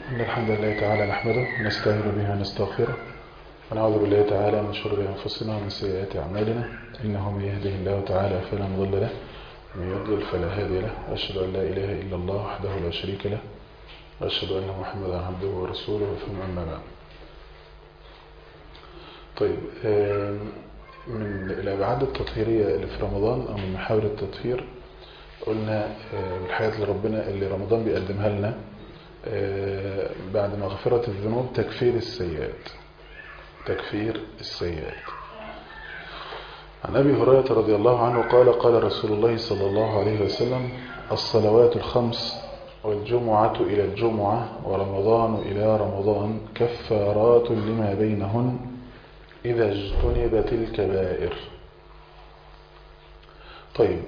إن الحمد لله تعالى نحمده ونستعين به ونستغفره ونعوذ بالله تعالى من شرور أنفسنا ومن سيئات أعمالنا إنه من يهده الله تعالى فلا مضل له ومن يضلل فلا هادي له وأشهد أن لا إله إلا الله وحده لا شريك له وأشهد أن محمدا عبده ورسوله ثم أما بعد طيب من الأبعاد التطهيرية اللي في رمضان أو من محاور التطهير قلنا الحاجات اللي ربنا اللي رمضان بيقدمها لنا بعد مغفرة الذنوب تكفير السيئات تكفير السيئات عن أبي هريرة رضي الله عنه قال قال رسول الله صلى الله عليه وسلم الصلوات الخمس والجمعة إلى الجمعة ورمضان إلى رمضان كفارات لما بينهن إذا اجتنبت الكبائر طيب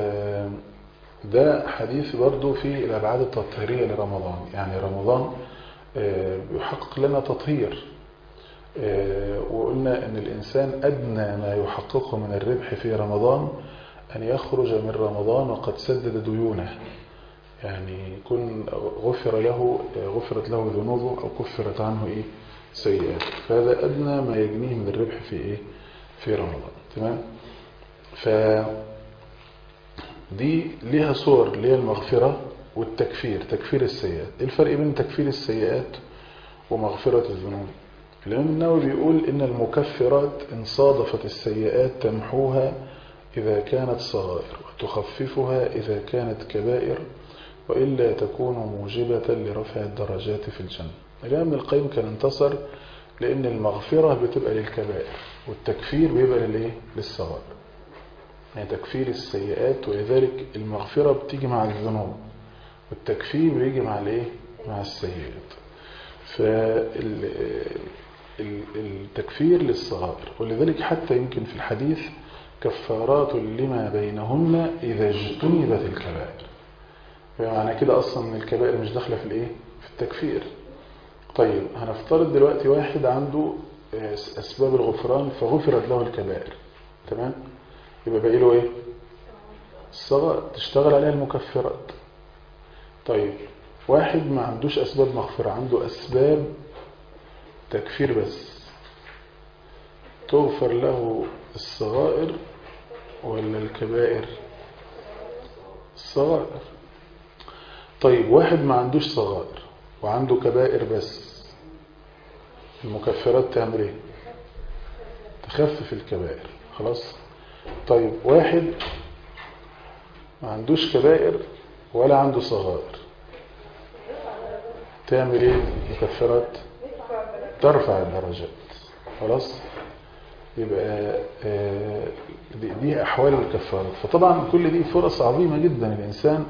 ده حديث برضو في الأبعاد التطهيرية لرمضان يعني رمضان يحقق لنا تطهير وقلنا أن الإنسان أدنى ما يحققه من الربح في رمضان أن يخرج من رمضان وقد سدد ديونه يعني يكون غفر له غفرت له ذنوبه أو كفرت عنه إيه سيئات فهذا أدنى ما يجنيه من الربح في إيه في رمضان تمام ف دي ليها صور اللي هي المغفرة والتكفير تكفير السيئات الفرق بين تكفير السيئات ومغفرة الذنوب الإمام النووي بيقول إن المكفرات إن صادفت السيئات تمحوها إذا كانت صغائر وتخففها إذا كانت كبائر وإلا تكون موجبة لرفع الدرجات في الجنة الإمام ابن القيم كان انتصر لأن المغفرة بتبقى للكبائر والتكفير بيبقى للإيه؟ للصغائر يعني تكفير السيئات ولذلك المغفرة بتيجي مع الذنوب والتكفير بيجي مع الايه مع السيئات فالتكفير للصغائر ولذلك حتى يمكن في الحديث كفارات لما بينهن إذا اجتنبت الكبائر يعني كده أصلا من الكبائر مش داخله في الايه في التكفير طيب هنفترض دلوقتي واحد عنده أسباب الغفران فغفرت له الكبائر تمام يبقى باقي له ايه الصغائر تشتغل عليها المكفرات طيب واحد ما عندوش اسباب مغفرة عنده اسباب تكفير بس تغفر له الصغائر ولا الكبائر الصغائر طيب واحد ما عندوش صغائر وعنده كبائر بس المكفرات تعمل ايه تخفف الكبائر خلاص طيب واحد ما عندوش كبائر ولا عنده صغائر تعمل ايه مكفرات ترفع الدرجات خلاص يبقى دي, دي احوال الكفارات فطبعا كل دي فرص عظيمة جدا الانسان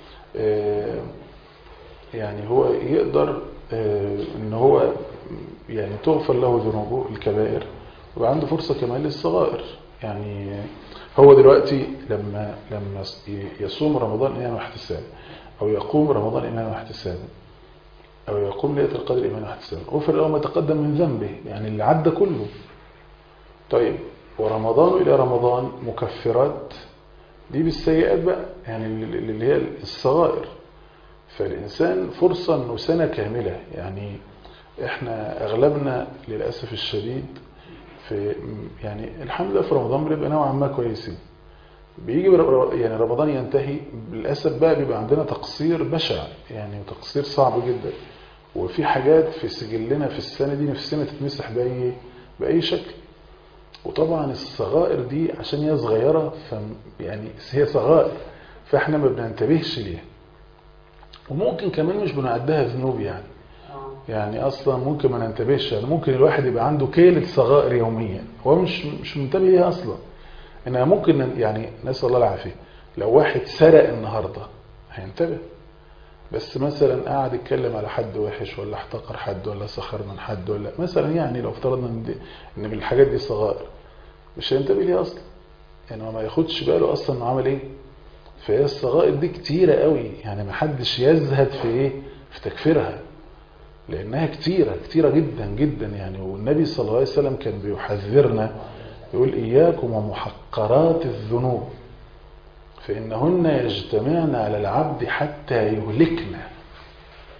يعني هو يقدر ان هو يعني تغفر له ذنوبه الكبائر ويبقى عنده فرصة كمان للصغائر يعني هو دلوقتي لما لما يصوم رمضان ايمان واحتساب او يقوم رمضان ايمان واحتساب او يقوم ليله القدر ايمان واحتساب غفر له ما تقدم من ذنبه يعني اللي عدى كله طيب ورمضان الى رمضان مكفرات دي بالسيئات بقى يعني اللي هي الصغائر فالانسان فرصه انه سنه كامله يعني احنا اغلبنا للاسف الشديد في يعني الحمد لله في رمضان بنبقى نوعا ما كويسين بيجي يعني رمضان ينتهي للاسف بقى بيبقى عندنا تقصير بشع يعني تقصير صعب جدا وفي حاجات في سجلنا في السنه دي نفسنا تتمسح باي باي شكل وطبعا الصغائر دي عشان هي صغيره ف يعني هي صغائر فاحنا ما بننتبهش ليها وممكن كمان مش بنعدها ذنوب يعني يعني اصلا ممكن ما ننتبهش يعني ممكن الواحد يبقى عنده كيلة صغائر يوميا هو مش مش منتبه ليها اصلا انها ممكن يعني نسال الله العافيه لو واحد سرق النهارده هينتبه بس مثلا قاعد يتكلم على حد وحش ولا احتقر حد ولا سخر من حد ولا مثلا يعني لو افترضنا ان دي ان بالحاجات دي صغائر مش هينتبه ليها اصلا يعني هو ما ياخدش باله اصلا انه عمل ايه فهي الصغائر دي كتيره قوي يعني ما حدش يزهد في ايه في تكفيرها لأنها كتيرة كتيرة جدا جدا يعني والنبي صلى الله عليه وسلم كان بيحذرنا يقول إياكم ومحقرات الذنوب فإنهن يجتمعن على العبد حتى يهلكنا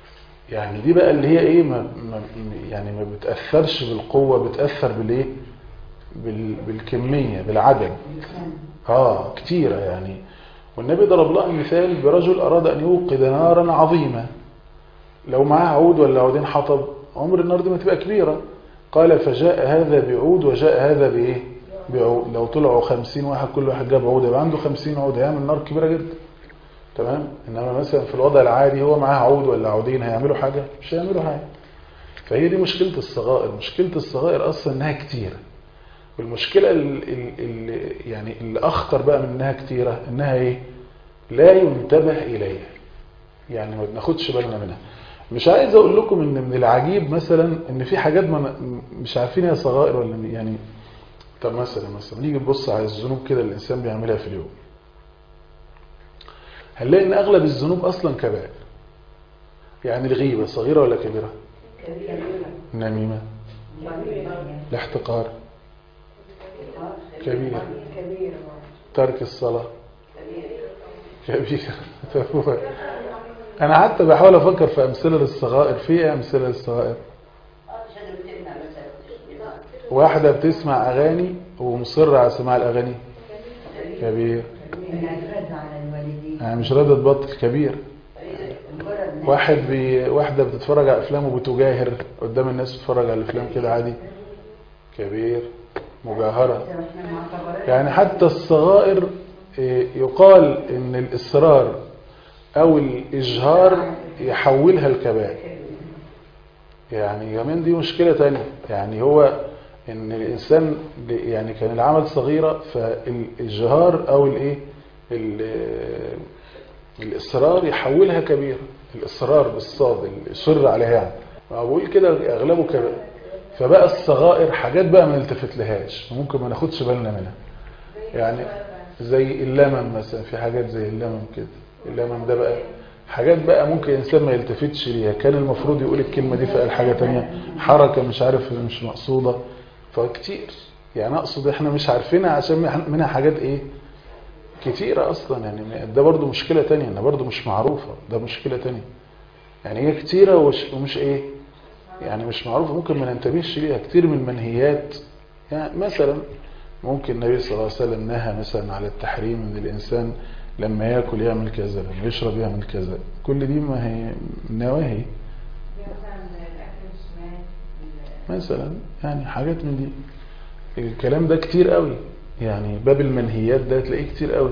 يعني دي بقى اللي هي ايه ما ما يعني ما بتأثرش بالقوة بتأثر بالايه بال بالكمية بالعدد اه كتيرة يعني والنبي ضرب لها مثال برجل أراد أن يوقد نارا عظيمة لو معاه عود ولا عودين حطب عمر النار دي ما تبقى كبيرة قال فجاء هذا بعود وجاء هذا بإيه بعود لو طلعوا خمسين واحد كل واحد جاب عود يبقى عنده خمسين عود هيعمل نار كبيرة جدا تمام إنما مثلا في الوضع العادي هو معاه عود ولا عودين هيعملوا حاجة مش هيعملوا حاجة فهي دي مشكلة الصغائر مشكلة الصغائر أصلا إنها كتيرة والمشكلة اللي يعني اللي أخطر بقى من إنها كتيرة إنها إيه لا ينتبه إليها يعني ما بناخدش بالنا منها مش عايز أقول لكم إن من العجيب مثلا إن في حاجات ما مش عارفين هي صغائر ولا يعني طب مثلا مثلا نيجي نبص على الذنوب كده اللي الإنسان بيعملها في اليوم هنلاقي إن أغلب الذنوب أصلا كبائر يعني الغيبة صغيرة ولا كبيرة؟ النميمة الاحتقار كبير ترك الصلاة كبير أنا حتى بحاول أفكر في أمثلة للصغائر في إيه أمثلة للصغائر واحدة بتسمع أغاني ومصرة على سماع الأغاني كبير يعني مش راضية تبطل كبير واحد بي... واحدة بتتفرج على أفلام وبتجاهر قدام الناس بتتفرج على الأفلام كده عادي كبير مجاهرة يعني حتى الصغائر يقال ان الإصرار أو الإجهار يحولها الكبائر يعني كمان دي مشكلة تانية يعني هو ان الإنسان يعني كان العمل صغيرة فالإجهار أو الإيه الإصرار يحولها كبيرة الإصرار بالصاد الإصر عليها يعني بقول كده أغلبه كبائر فبقى الصغائر حاجات بقى ما نلتفت لهاش ممكن ما ناخدش بالنا منها يعني زي اللمم مثلا في حاجات زي اللمم كده اللمم ده بقى حاجات بقى ممكن الانسان ما يلتفتش ليها كان المفروض يقول الكلمة دي فقال حاجة تانية حركة مش عارف مش مقصودة فكتير يعني اقصد احنا مش عارفينها عشان منها حاجات ايه كتيرة اصلا يعني ده برضو مشكلة تانية انها برضو مش معروفة ده مشكلة تانية يعني هي كتيرة ومش ايه يعني مش معروفة ممكن ما ننتبهش ليها كتير من المنهيات يعني مثلا ممكن النبي صلى الله عليه وسلم نهى مثلا على التحريم ان الانسان لما ياكل يعمل كذا لما يشرب يعمل كذا كل دي ما هي نواهي مثلا يعني حاجات من دي الكلام ده كتير قوي يعني باب المنهيات ده تلاقيه كتير قوي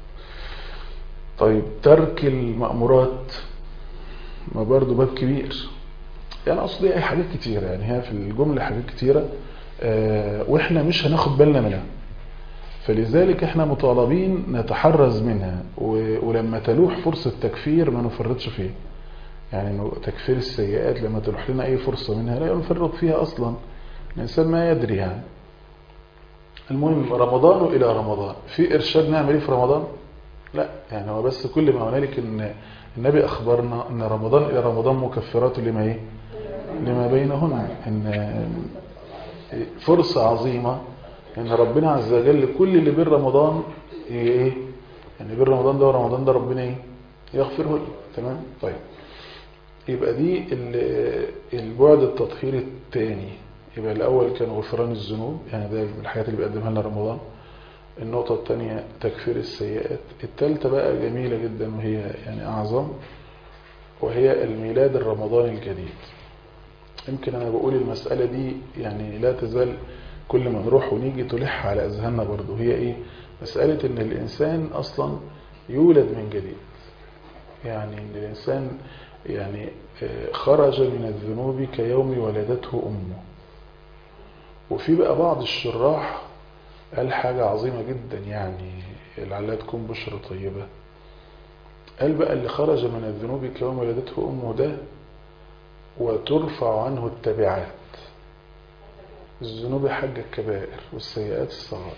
طيب ترك المأمورات ما برضو باب كبير يعني اقصد ايه حاجات كتيرة يعني هي في الجملة حاجات كتيرة اه واحنا مش هناخد بالنا منها فلذلك احنا مطالبين نتحرز منها ولما تلوح فرصة تكفير ما نفرطش فيها يعني تكفير السيئات لما تلوح لنا اي فرصة منها لا نفرط فيها اصلا الانسان ما يدري يعني المهم رمضان الى رمضان في ارشاد نعمل ايه في رمضان لا يعني هو بس كل ما هنالك ان النبي اخبرنا ان رمضان الى رمضان مكفرات لما ايه لما بينهن ان فرصة عظيمة ان ربنا عز وجل كل اللي بين رمضان ايه يعني بين رمضان ده ورمضان ده ربنا ايه يغفره لي تمام طيب يبقى دي البعد التطهيري الثاني يبقى الاول كان غفران الذنوب يعني ده من الحاجات اللي بيقدمها لنا رمضان النقطة الثانية تكفير السيئات الثالثة بقى جميلة جدا وهي يعني أعظم وهي الميلاد الرمضاني الجديد يمكن أنا بقول المسألة دي يعني لا تزال كل ما نروح ونيجي تلح على أذهاننا برضو هي إيه مسألة إن الإنسان أصلا يولد من جديد يعني إن الإنسان يعني خرج من الذنوب كيوم ولدته أمه وفي بقى بعض الشراح قال حاجة عظيمة جدا يعني لعلها تكون بشرة طيبة قال بقى اللي خرج من الذنوب كيوم ولدته أمه ده وترفع عنه التبعات الذنوب حج الكبائر والسيئات الصغائر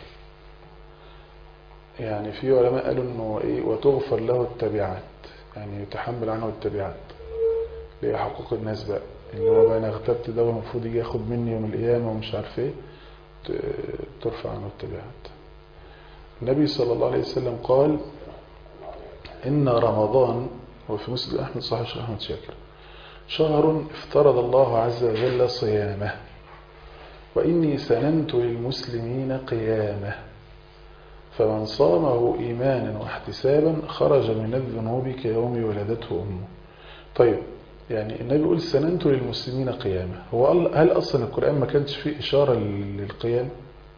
يعني في علماء قالوا انه ايه وتغفر له التبعات يعني يتحمل عنه التبعات اللي هي حقوق الناس بقى اللي هو بقى انا اغتبت ده والمفروض يجي ياخد مني يوم القيامه ومش عارف ايه ترفع عنه التبعات النبي صلى الله عليه وسلم قال إن رمضان وفي مسلم أحمد صحيح أحمد شاكر شهر افترض الله عز وجل صيامه وإني سننت للمسلمين قيامه فمن صامه إيمانا واحتسابا خرج من الذنوب كيوم ولدته أمه طيب يعني النبي يقول سننت للمسلمين قيامه هو هل أصلا القرآن ما كانش فيه إشارة للقيام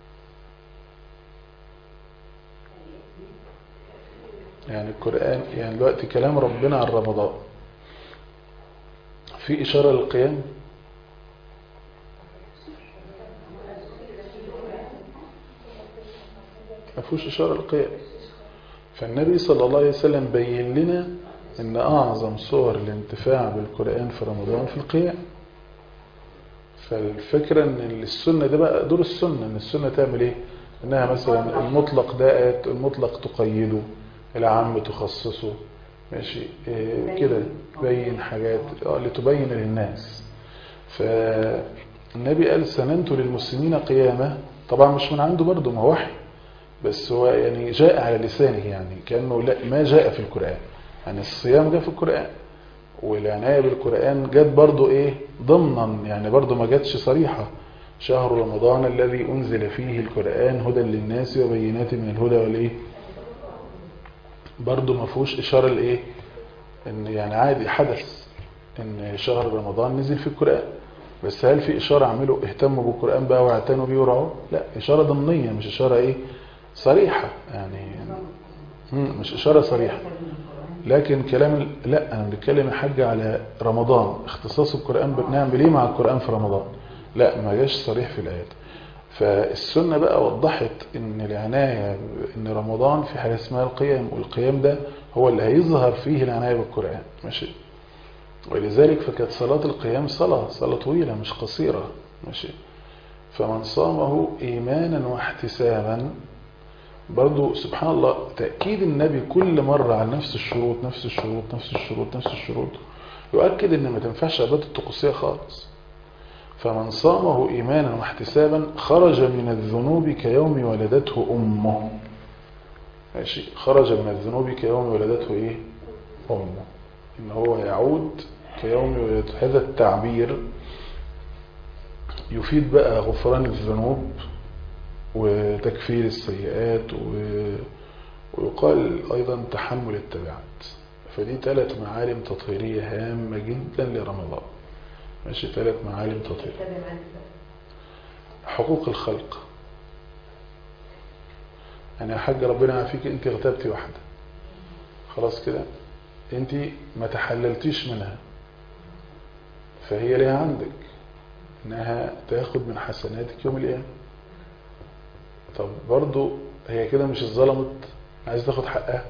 يعني القرآن يعني دلوقتي كلام ربنا عن رمضان في إشارة للقيام ما فيهوش إشارة للقيام فالنبي صلى الله عليه وسلم بين لنا أن أعظم صور الانتفاع بالقرآن في رمضان في القيام فالفكرة أن السنة ده بقى دور السنة أن السنة تعمل إيه أنها مثلا المطلق ده المطلق تقيده العام تخصصه ماشي إيه كده تبين حاجات اه لتبين للناس فالنبي قال سننت للمسلمين قيامة طبعا مش من عنده برضه ما وحي بس هو يعني جاء على لسانه يعني كأنه لا ما جاء في القرآن يعني الصيام جاء في القرآن والعناية بالقرآن جت برضه ايه ضمنا يعني برضه ما جاتش صريحة شهر رمضان الذي أنزل فيه القرآن هدى للناس وبينات من الهدى والايه برضه ما فيهوش إشارة لإيه إن يعني عادي حدث إن شهر رمضان نزل في القرآن بس هل في إشارة عملوا اهتموا بالقرآن بقى واعتنوا بيه ورعوه لا إشارة ضمنية مش إشارة إيه صريحة يعني مش إشارة صريحة لكن كلام لا أنا بتكلم يا حاج على رمضان اختصاص القرآن بنعمل إيه مع القرآن في رمضان لا ما جاش صريح في الآيات فالسنة بقى وضحت ان العناية ان رمضان في حاجة اسمها القيام والقيام ده هو اللي هيظهر فيه العناية بالقرآن ماشي ولذلك فكانت صلاة القيام صلاة صلاة طويلة مش قصيرة ماشي فمن صامه إيمانا واحتسابا برضو سبحان الله تأكيد النبي كل مرة على نفس الشروط نفس الشروط نفس الشروط نفس الشروط يؤكد ان ما تنفعش عبادة الطقوسية خالص فمن صامه إيمانا واحتسابا خرج من الذنوب كيوم ولدته أمه ماشي خرج من الذنوب كيوم ولدته إيه أمه إن هو يعود كيوم ولدته هذا التعبير يفيد بقى غفران الذنوب وتكفير السيئات و... ويقال أيضا تحمل التبعات فدي ثلاث معالم تطهيرية هامة جدا لرمضان ماشي ثلاث معالم تطهير حقوق الخلق يعني يا حاج ربنا يعافيك انت اغتبتي واحدة خلاص كده انت ما تحللتيش منها فهي ليها عندك انها تاخد من حسناتك يوم القيامة طب برضو هي كده مش اتظلمت عايز تاخد حقها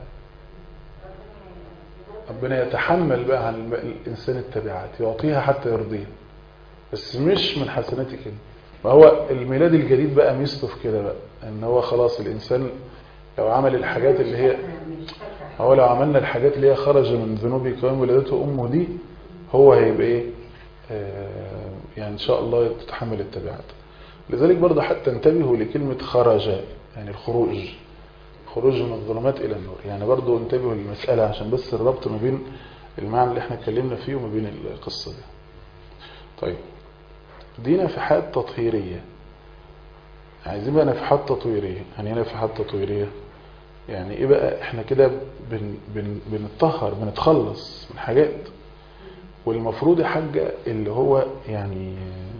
ربنا يتحمل بقى عن الإنسان التبعات يعطيها حتى يرضيها بس مش من حسناتك كده ما هو الميلاد الجديد بقى ميزته في كده بقى ان هو خلاص الإنسان لو عمل الحاجات اللي هي هو لو عملنا الحاجات اللي هي خرج من ذنوب كوام ولادته أمه دي هو هيبقى ايه آه يعني ان شاء الله تتحمل التبعات لذلك برضه حتى انتبهوا لكلمة خرج يعني الخروج خروج من الظلمات إلى النور يعني برضو انتبهوا للمسألة عشان بس الربط ما بين المعنى اللي احنا اتكلمنا فيه وما بين القصة دي طيب دينا في حالة تطهيرية عايزين بقى نفحات تطويرية يعني ايه نفحات تطويرية يعني ايه بقى احنا كده بن بن بنتطهر بنتخلص من حاجات والمفروض يا حاجة اللي هو يعني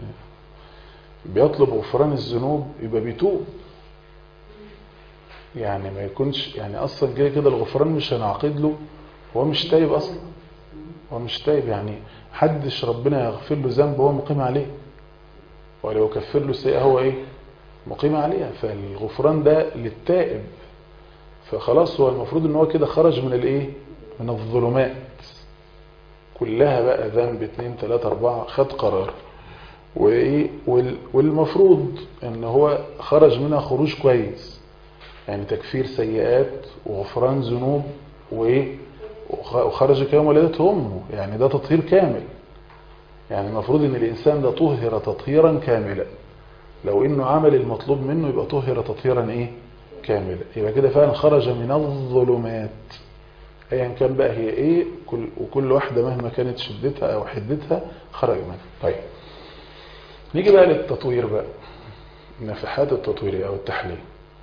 بيطلب غفران الذنوب يبقى بيتوب يعني ما يكونش يعني اصلا جاي كده الغفران مش هنعقد له هو مش تايب اصلا هو مش تايب يعني حدش ربنا يغفر له ذنب هو مقيم عليه ولو كفر له سيئة هو ايه مقيم عليها فالغفران ده للتائب فخلاص هو المفروض ان هو كده خرج من الايه من الظلمات كلها بقى ذنب اتنين تلاتة اربعة خد قرار وايه والمفروض ان هو خرج منها خروج كويس يعني تكفير سيئات وغفران ذنوب وايه وخرج كيوم ولدته امه يعني ده تطهير كامل يعني المفروض ان الانسان ده طهر تطهيرا كاملا لو انه عمل المطلوب منه يبقى طهر تطهيرا ايه كاملا يبقى كده فعلا خرج من الظلمات ايا كان بقى هي ايه كل وكل واحده مهما كانت شدتها او حدتها خرج منها طيب نيجي بقى للتطوير بقى النفحات التطويريه او التحليل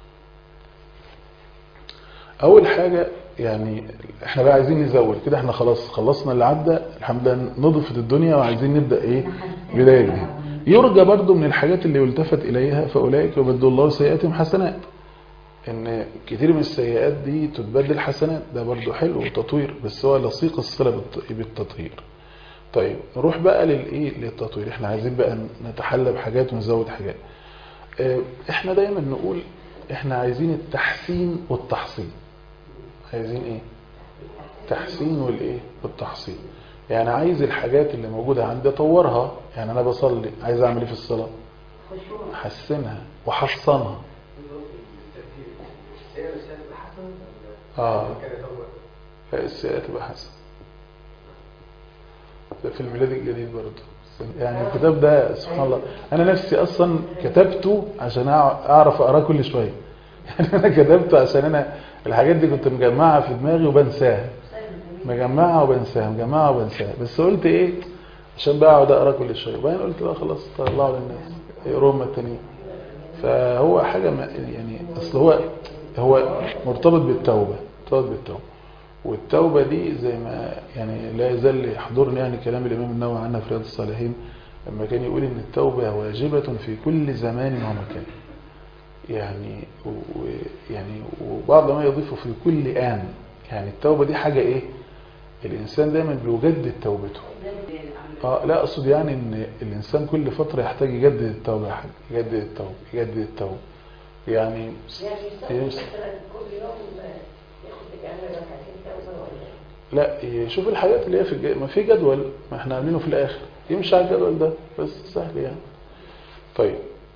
اول حاجه يعني احنا بقى عايزين نزود كده احنا خلاص خلصنا اللي عدى الحمد لله نضفت الدنيا وعايزين نبدا ايه بدايه جديده يرجى برضو من الحاجات اللي يلتفت اليها فاولئك يبدل الله سيئاتهم حسنات ان كتير من السيئات دي تتبدل حسنات ده برضو حلو وتطوير بس هو لصيق الصله بالت- بالتطهير طيب نروح بقى للايه للتطوير احنا عايزين بقى نتحلى بحاجات ونزود حاجات اه، احنا دايما نقول احنا عايزين التحسين والتحصين عايزين ايه تحسين والايه والتحصين يعني عايز الحاجات اللي موجوده عندي اطورها يعني انا بصلي عايز اعمل ايه في الصلاه احسنها واحصنها اه لا السيئة تبقى حسن ده في الميلاد الجديد برضه يعني الكتاب ده سبحان الله انا نفسي اصلا كتبته عشان أع- اعرف اقراه كل شويه يعني انا كتبته عشان انا الحاجات دي كنت مجمعها في دماغي وبنساها مجمعها وبنساها مجمعها وبنساها بس قلت ايه عشان بقى اقعد اقرا كل شويه وبعدين قلت بقى خلاص طلعوا للناس يقروهم التانيين فهو حاجه ما يعني اصل هو هو مرتبط بالتوبه مرتبط بالتوبه والتوبه دي زي ما يعني لا يزال يحضرني يعني كلام الامام النووي عنها في رياض الصالحين لما كان يقول ان التوبه واجبه في كل زمان ومكان يعني و- يعني وبعض ما يضيفه في كل آن يعني التوبة دي حاجة ايه الإنسان دايما بيجدد توبته اه لا أقصد يعني ان الإنسان كل فترة يحتاج يجدد التوبة يا حاج يجدد التوبة يجدد التوبة يعني يعني يصلي يمس- مثلا كل يوم ياخد يعمل ركعتين توبه ولا لا يشوف الحاجات اللي هي في الج... ما في جدول ما احنا عاملينه في الآخر يمشي على الجدول ده بس سهل يعني طيب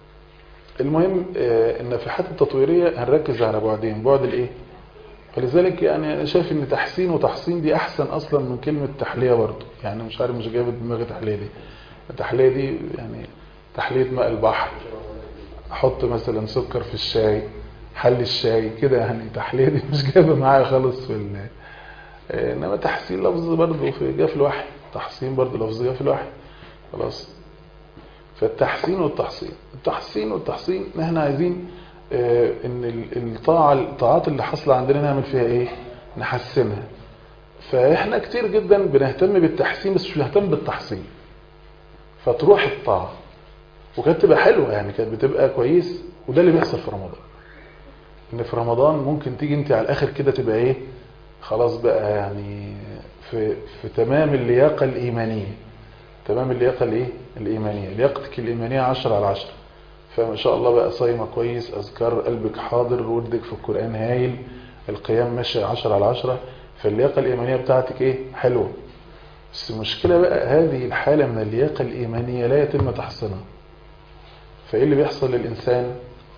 المهم آه، النفحات التطويرية هنركز على بعدين بعد الايه فلذلك يعني انا شايف ان تحسين وتحصين دي احسن اصلا من كلمة تحلية برضه يعني مش عارف مش جايبه دماغي تحلية دي التحلية دي يعني تحلية ماء البحر احط مثلا سكر في الشاي حل الشاي كده يعني تحلية دي مش جايبه معايا خالص في ال آه، انما تحسين لفظ برضه في جاء في الوحي تحسين برضه لفظ جاء في الوحي خلاص فالتحسين والتحصين التحسين والتحصين ان احنا عايزين آه، ان ال- الطاعه الطاعات اللي حاصله عندنا نعمل فيها ايه نحسنها فاحنا كتير جدا بنهتم بالتحسين بس مش بنهتم بالتحصين فتروح الطاعه وكانت تبقى حلوه يعني كانت بتبقى كويس وده اللي بيحصل في رمضان ان في رمضان ممكن تيجي انت على الاخر كده تبقى ايه خلاص بقى يعني في في تمام اللياقه الايمانيه تمام اللياقه الايه الايمانيه لياقتك الايمانيه 10 على 10 فما شاء الله بقى صايمه كويس اذكار قلبك حاضر وردك في القران هايل القيام ماشي 10 على 10 فاللياقه الايمانيه بتاعتك ايه حلوه بس المشكله بقى هذه الحاله من اللياقه الايمانيه لا يتم تحصينها فايه اللي بيحصل للانسان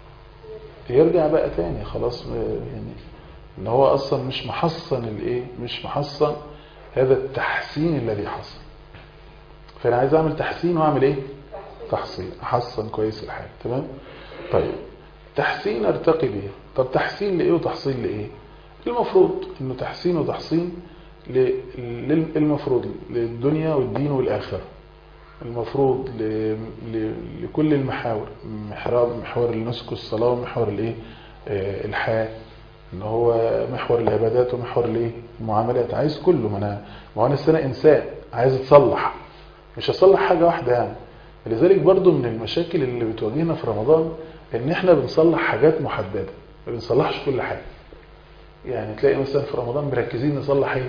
يرجع بقى تاني خلاص يعني ان هو اصلا مش محصن الايه مش محصن هذا التحسين الذي حصل فانا عايز اعمل تحسين واعمل ايه تحصين احسن كويس الحال تمام طيب تحسين ارتقي بيه طب تحسين لايه وتحصين لايه المفروض انه تحسين وتحصين ل- لل- المفروض للدنيا والدين والاخره المفروض ل... ل... لكل المحاور محور محور النسك والصلاه ومحور الايه آه، الحياه ان هو محور العبادات ومحور الايه المعاملات عايز كله ما انا ما هو انا السنه انسان عايز اتصلح مش هصلح حاجه واحده يعني لذلك برضو من المشاكل اللي بتواجهنا في رمضان ان احنا بنصلح حاجات محدده ما بنصلحش كل حاجه يعني تلاقي مثلا في رمضان مركزين نصلح ايه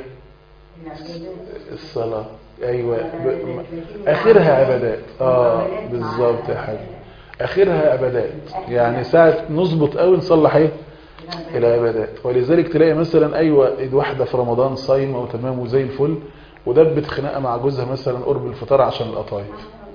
الصلاه ايوه ب... اخرها عبادات اه بالظبط يا حاج اخرها عبادات يعني ساعه نظبط قوي نصلح ايه العبادات ولذلك تلاقي مثلا ايوه ايد واحده في رمضان صايمه وتمام وزي الفل ودبت خناقه مع جوزها مثلا قرب الفطار عشان القطايف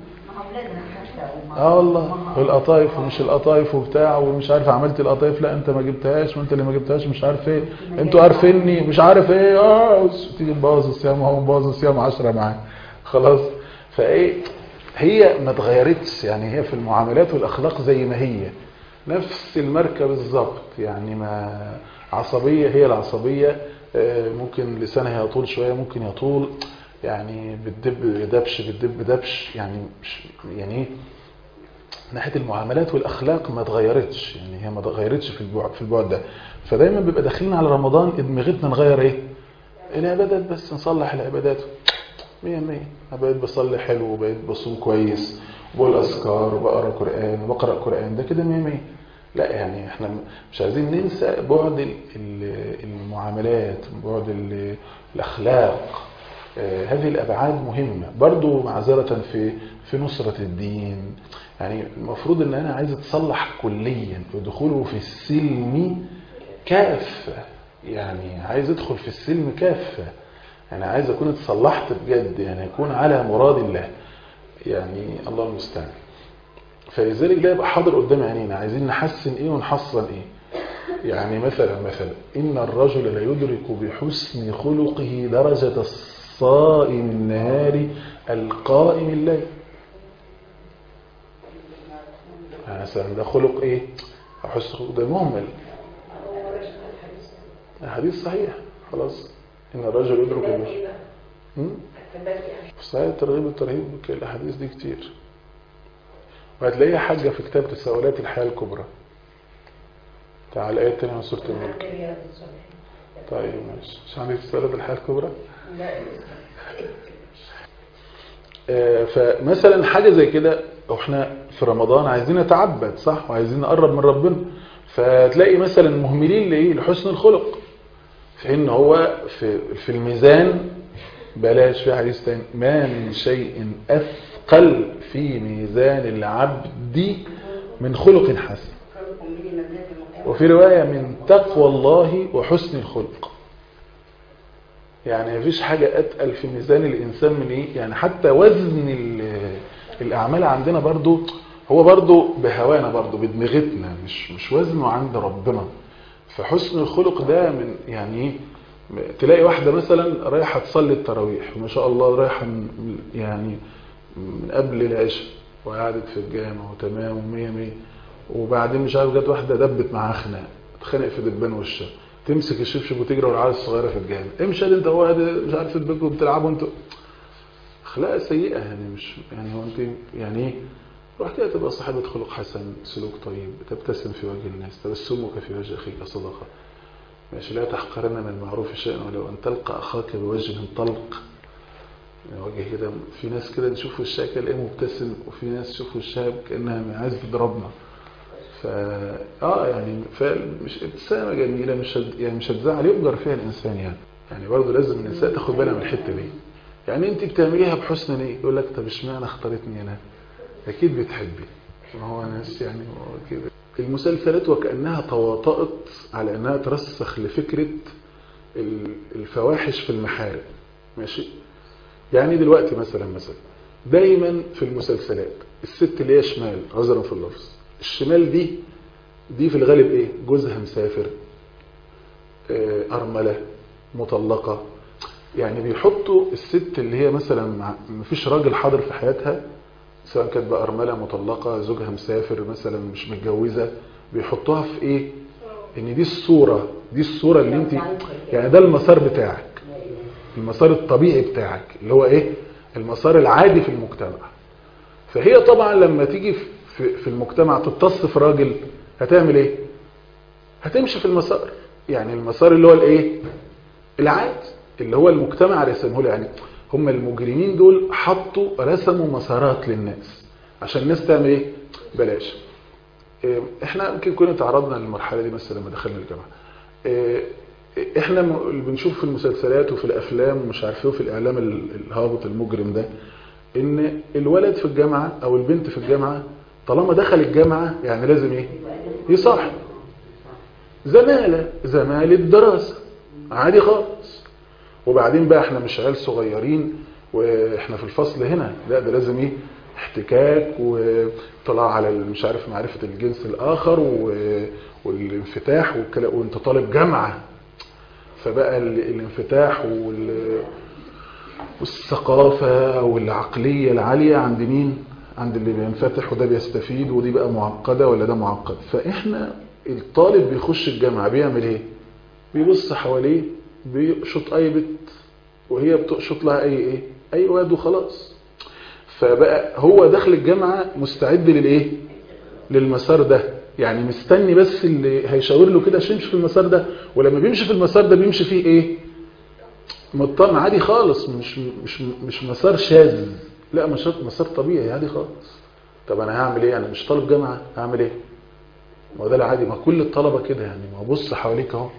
اه والله والقطايف ومش القطايف وبتاع ومش عارف عملت القطايف لا انت ما جبتهاش وانت اللي ما جبتهاش مش عارف ايه انتوا عارفيني مش عارف ايه اه تيجي نبوظ الصيام وهو مبوظ الصيام 10 معاه خلاص فايه هي ما اتغيرتش يعني هي في المعاملات والاخلاق زي ما هي نفس الماركه بالظبط يعني ما عصبيه هي العصبيه آه، ممكن لسانها يطول شوية ممكن يطول يعني بتدب دبش بتدب دبش يعني مش يعني ايه ناحيه المعاملات والاخلاق ما اتغيرتش يعني هي ما اتغيرتش في البعد في البعد ده فدايما بيبقى داخلين على رمضان دماغتنا نغير ايه العبادات بس نصلح العبادات مية مية أنا بقيت بصلي حلو وبقيت بصوم كويس وبقول أذكار وبقرأ قرآن وبقرأ قرآن ده كده مية مية لا يعني احنا مش عايزين ننسى بعد ال- ال- المعاملات بعد ال- الأخلاق آه، هذه الأبعاد مهمة برضو معذرة في في نصرة الدين يعني المفروض ان انا عايز اتصلح كليا ودخوله في السلم كافة يعني عايز ادخل في السلم كافة يعني عايز اكون اتصلحت بجد يعني اكون على مراد الله يعني الله المستعان فلذلك ده يبقى حاضر قدام عينينا عايزين نحسن ايه ونحصن ايه يعني مثلا مثلا ان الرجل لا يدرك بحسن خلقه درجة الصائم النهار القائم الليل يعني مثلا ده خلق ايه حسن خلق ده مهمل هو رجل الحديث الحديث صحيح خلاص ان الرجل يدرك ده بحسن ايه بقى؟ هم؟ الثبات يعني في صحيح الترغيب والترهيب الاحاديث دي كتير وهتلاقيها حاجة في كتاب تساؤلات الحياة الكبرى تعال الآية التانية من سورة أنا الملك عندي رياض الصالحين طيب ماشي مش عندك تساؤلات الحياة الكبرى لا آه، فمثلا حاجة زي كده احنا في رمضان عايزين نتعبد صح وعايزين نقرب من ربنا فتلاقي مثلا مهملين لايه لحسن الخلق في ان هو في في الميزان بلاش في حديث تاني ما من شيء اثقل في ميزان العبد من خلق حسن وفي رواية من تقوى الله وحسن الخلق يعني مفيش حاجة أتقل في ميزان الإنسان من إيه يعني حتى وزن ال- الأعمال عندنا برضو هو برضو بهوانا برضو بدماغتنا مش مش وزنه عند ربنا فحسن الخلق ده من يعني إيه تلاقي واحدة مثلا رايحة تصلي التراويح وما شاء الله رايحة من- يعني من قبل العشاء وقعدت في الجامع وتمام ومية مية وبعدين مش عارف جت واحدة دبت معاها خناق اتخانق في دبان وشها تمسك الشبشب وتجري والعيال الصغيرة في الجامع امشي انت هو قاعد مش عارف تدبكوا بتلعبوا انتوا اخلاق سيئة يعني مش يعني هو انت يعني ايه روح كده تبقى صاحبة خلق حسن سلوك طيب تبتسم في وجه الناس تبسمك في وجه اخيك صدقة ماشي لا تحقرن من المعروف شيئا ولو ان تلقى اخاك بوجه طلق يعني وجه كده في ناس كده نشوف وشها كده الاقيه مبتسم وفي ناس تشوف وشها كانها عايز تضربنا ف اه يعني فمش ابتسامه جميله مش هت... يعني مش هتزعل يؤجر فيها الانسان يعني يعني برضه لازم النساء تاخد بالها من الحته دي يعني انت بتعمليها بحسن نيه يقول لك طب اشمعنى اختارتني انا اكيد بتحبي ما هو ناس يعني هو كده المسلسلات وكانها تواطأت على انها ترسخ لفكره ال- الفواحش في المحارم ماشي يعني دلوقتي مثلا مثلا دايما في المسلسلات الست اللي هي شمال عذرا في اللفظ الشمال دي دي في الغالب ايه جوزها مسافر آه، أرملة مطلقة يعني بيحطوا الست اللي هي مثلا مع- مفيش راجل حاضر في حياتها سواء كانت بقى أرملة مطلقة زوجها مسافر مثلا مش متجوزة بيحطوها في ايه ان دي الصورة دي الصورة اللي انت يعني ده المسار بتاعك المسار الطبيعي بتاعك اللي هو ايه المسار العادي في المجتمع فهي طبعا لما تيجي في في المجتمع تتصف راجل هتعمل ايه هتمشي في المسار يعني المسار اللي هو الايه العادي اللي هو المجتمع رسمه له يعني هم المجرمين دول حطوا رسموا مسارات للناس عشان الناس تعمل ايه بلاش إيه، احنا يمكن كنا تعرضنا للمرحله دي مثلا لما دخلنا الجامعه إيه، احنا م- اللي بنشوف في المسلسلات وفي الافلام ومش عارف ايه وفي الاعلام ال- الهابط المجرم ده ان الولد في الجامعه او البنت في الجامعه طالما دخل الجامعه يعني لازم ايه يصاحب زماله زماله دراسه عادي خالص وبعدين بقى احنا مش عيال صغيرين واحنا في الفصل هنا لا ده لازم ايه احتكاك واطلاع على ال- مش عارف معرفة الجنس الآخر و- والانفتاح والكلام وانت طالب جامعة فبقى ال- الانفتاح وال- والثقافة والعقلية العالية عند مين عند اللي بينفتح وده بيستفيد ودي بقى معقدة ولا ده معقد فاحنا الطالب بيخش الجامعة بيعمل ايه بيبص حواليه بيقشط اي بت وهي بتقشط لها اي ايه اي واد وخلاص فبقى هو داخل الجامعة مستعد للايه للمسار ده يعني مستني بس اللي هيشاور له كده عشان يمشي في المسار ده ولما بيمشي في المسار ده بيمشي فيه ايه مطمئن عادي خالص مش مش مش مسار شاذ لا مسار مسار طبيعي عادي خالص طب انا هعمل ايه انا مش طالب جامعه هعمل ايه ما هو ده العادي ما كل الطلبه كده يعني ما بص حواليك اهو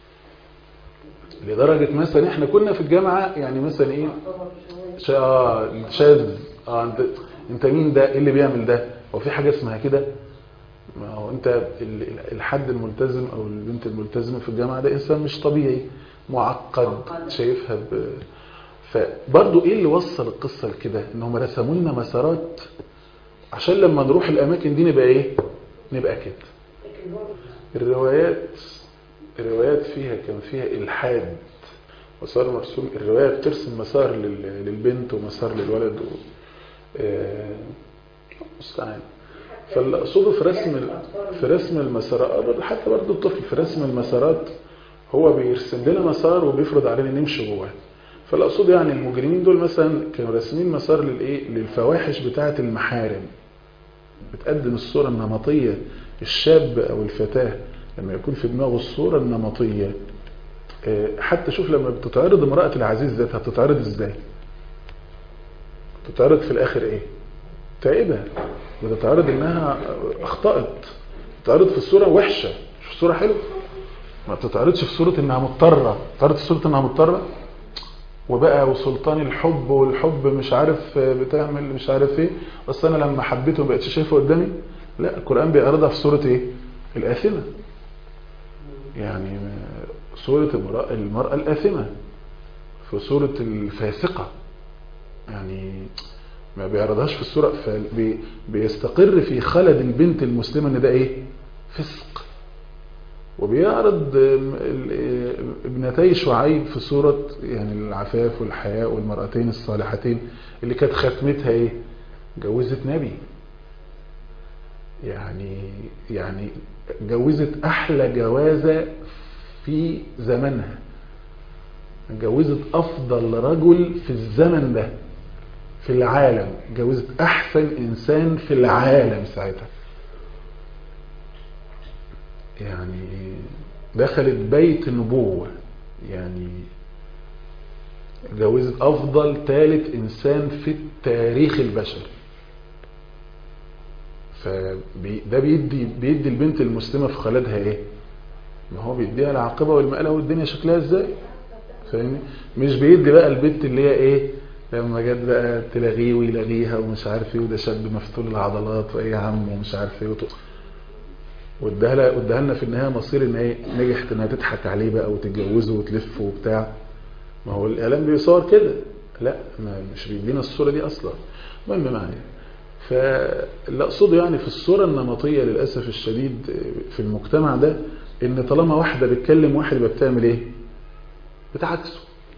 لدرجه مثلا احنا كنا في الجامعه يعني مثلا ايه شا- اه شاذ اه انت انت مين ده ايه اللي بيعمل ده هو في حاجه اسمها كده ما هو انت ال- ال- الحد الملتزم او البنت الملتزمه في الجامعه ده انسان مش طبيعي معقد شايفها ب... فبرضه ايه اللي وصل القصه لكده ان هم رسموا لنا مسارات عشان لما نروح الاماكن دي نبقى ايه نبقى كده لكن هو الروايات الروايات فيها كان فيها الحاد مسار مرسوم الروايه بترسم مسار لل- للبنت ومسار للولد و... آه، مستعان فاللي اقصده في رسم ال- في رسم المسارات حتى برضه الطفل في رسم المسارات هو بيرسم لنا مسار وبيفرض علينا نمشي جواه فاللي اقصده يعني المجرمين دول مثلا كانوا راسمين مسار للايه للفواحش بتاعه المحارم بتقدم الصوره النمطيه الشاب او الفتاه لما يكون في دماغه الصوره النمطيه آه، حتى شوف لما بتتعرض امراه العزيز ذاتها بتتعرض ازاي بتتعرض في الاخر ايه تائبه بتتعرض انها اخطات بتتعرض في الصوره وحشه مش في الصوره حلوه ما بتتعرضش في صوره انها مضطره بتتعرض في صوره انها مضطره وبقى وسلطان الحب والحب مش عارف بتعمل مش عارف ايه بس انا لما حبيته ما بقتش شايفه قدامي لا القران بيعرضها في صوره ايه الاثمه يعني صوره المراه المراه الاثمه في صوره الفاسقه يعني ما بيعرضهاش في الصورة فبي- بيستقر في خلد البنت المسلمة ان ده ايه فسق وبيعرض آم، ال- آه، ابنتي شعيب في صورة يعني العفاف والحياء والمرأتين الصالحتين اللي كانت ختمتها ايه جوزت نبي يعني يعني جوزت احلى جوازة في زمنها جوزت افضل رجل في الزمن ده في العالم جوزت احسن انسان في العالم ساعتها يعني دخلت بيت نبوة يعني جوزت افضل ثالث انسان في التاريخ البشري فده بيدي بيدي البنت المسلمة في خلدها ايه ما هو بيديها العاقبة والمقالة والدنيا شكلها ازاي فاهمني مش بيدي بقى البنت اللي هي ايه لما جت بقى تلاغيه ويلاغيها ومش عارف ايه وده شاب مفتول العضلات وايه يا عم ومش عارف ايه وط- واداها لها- اداها لنا في النهايه مصير ان هي نجحت انها تضحك عليه بقى وتتجوزه وتلف وبتاع ما هو الاعلام بيصور كده لا ما مش بيدينا الصوره دي اصلا المهم معايا فاللي اقصده يعني في الصوره النمطيه للاسف الشديد في المجتمع ده ان طالما واحده بتكلم واحد يبقى بتعمل ايه بتعكسه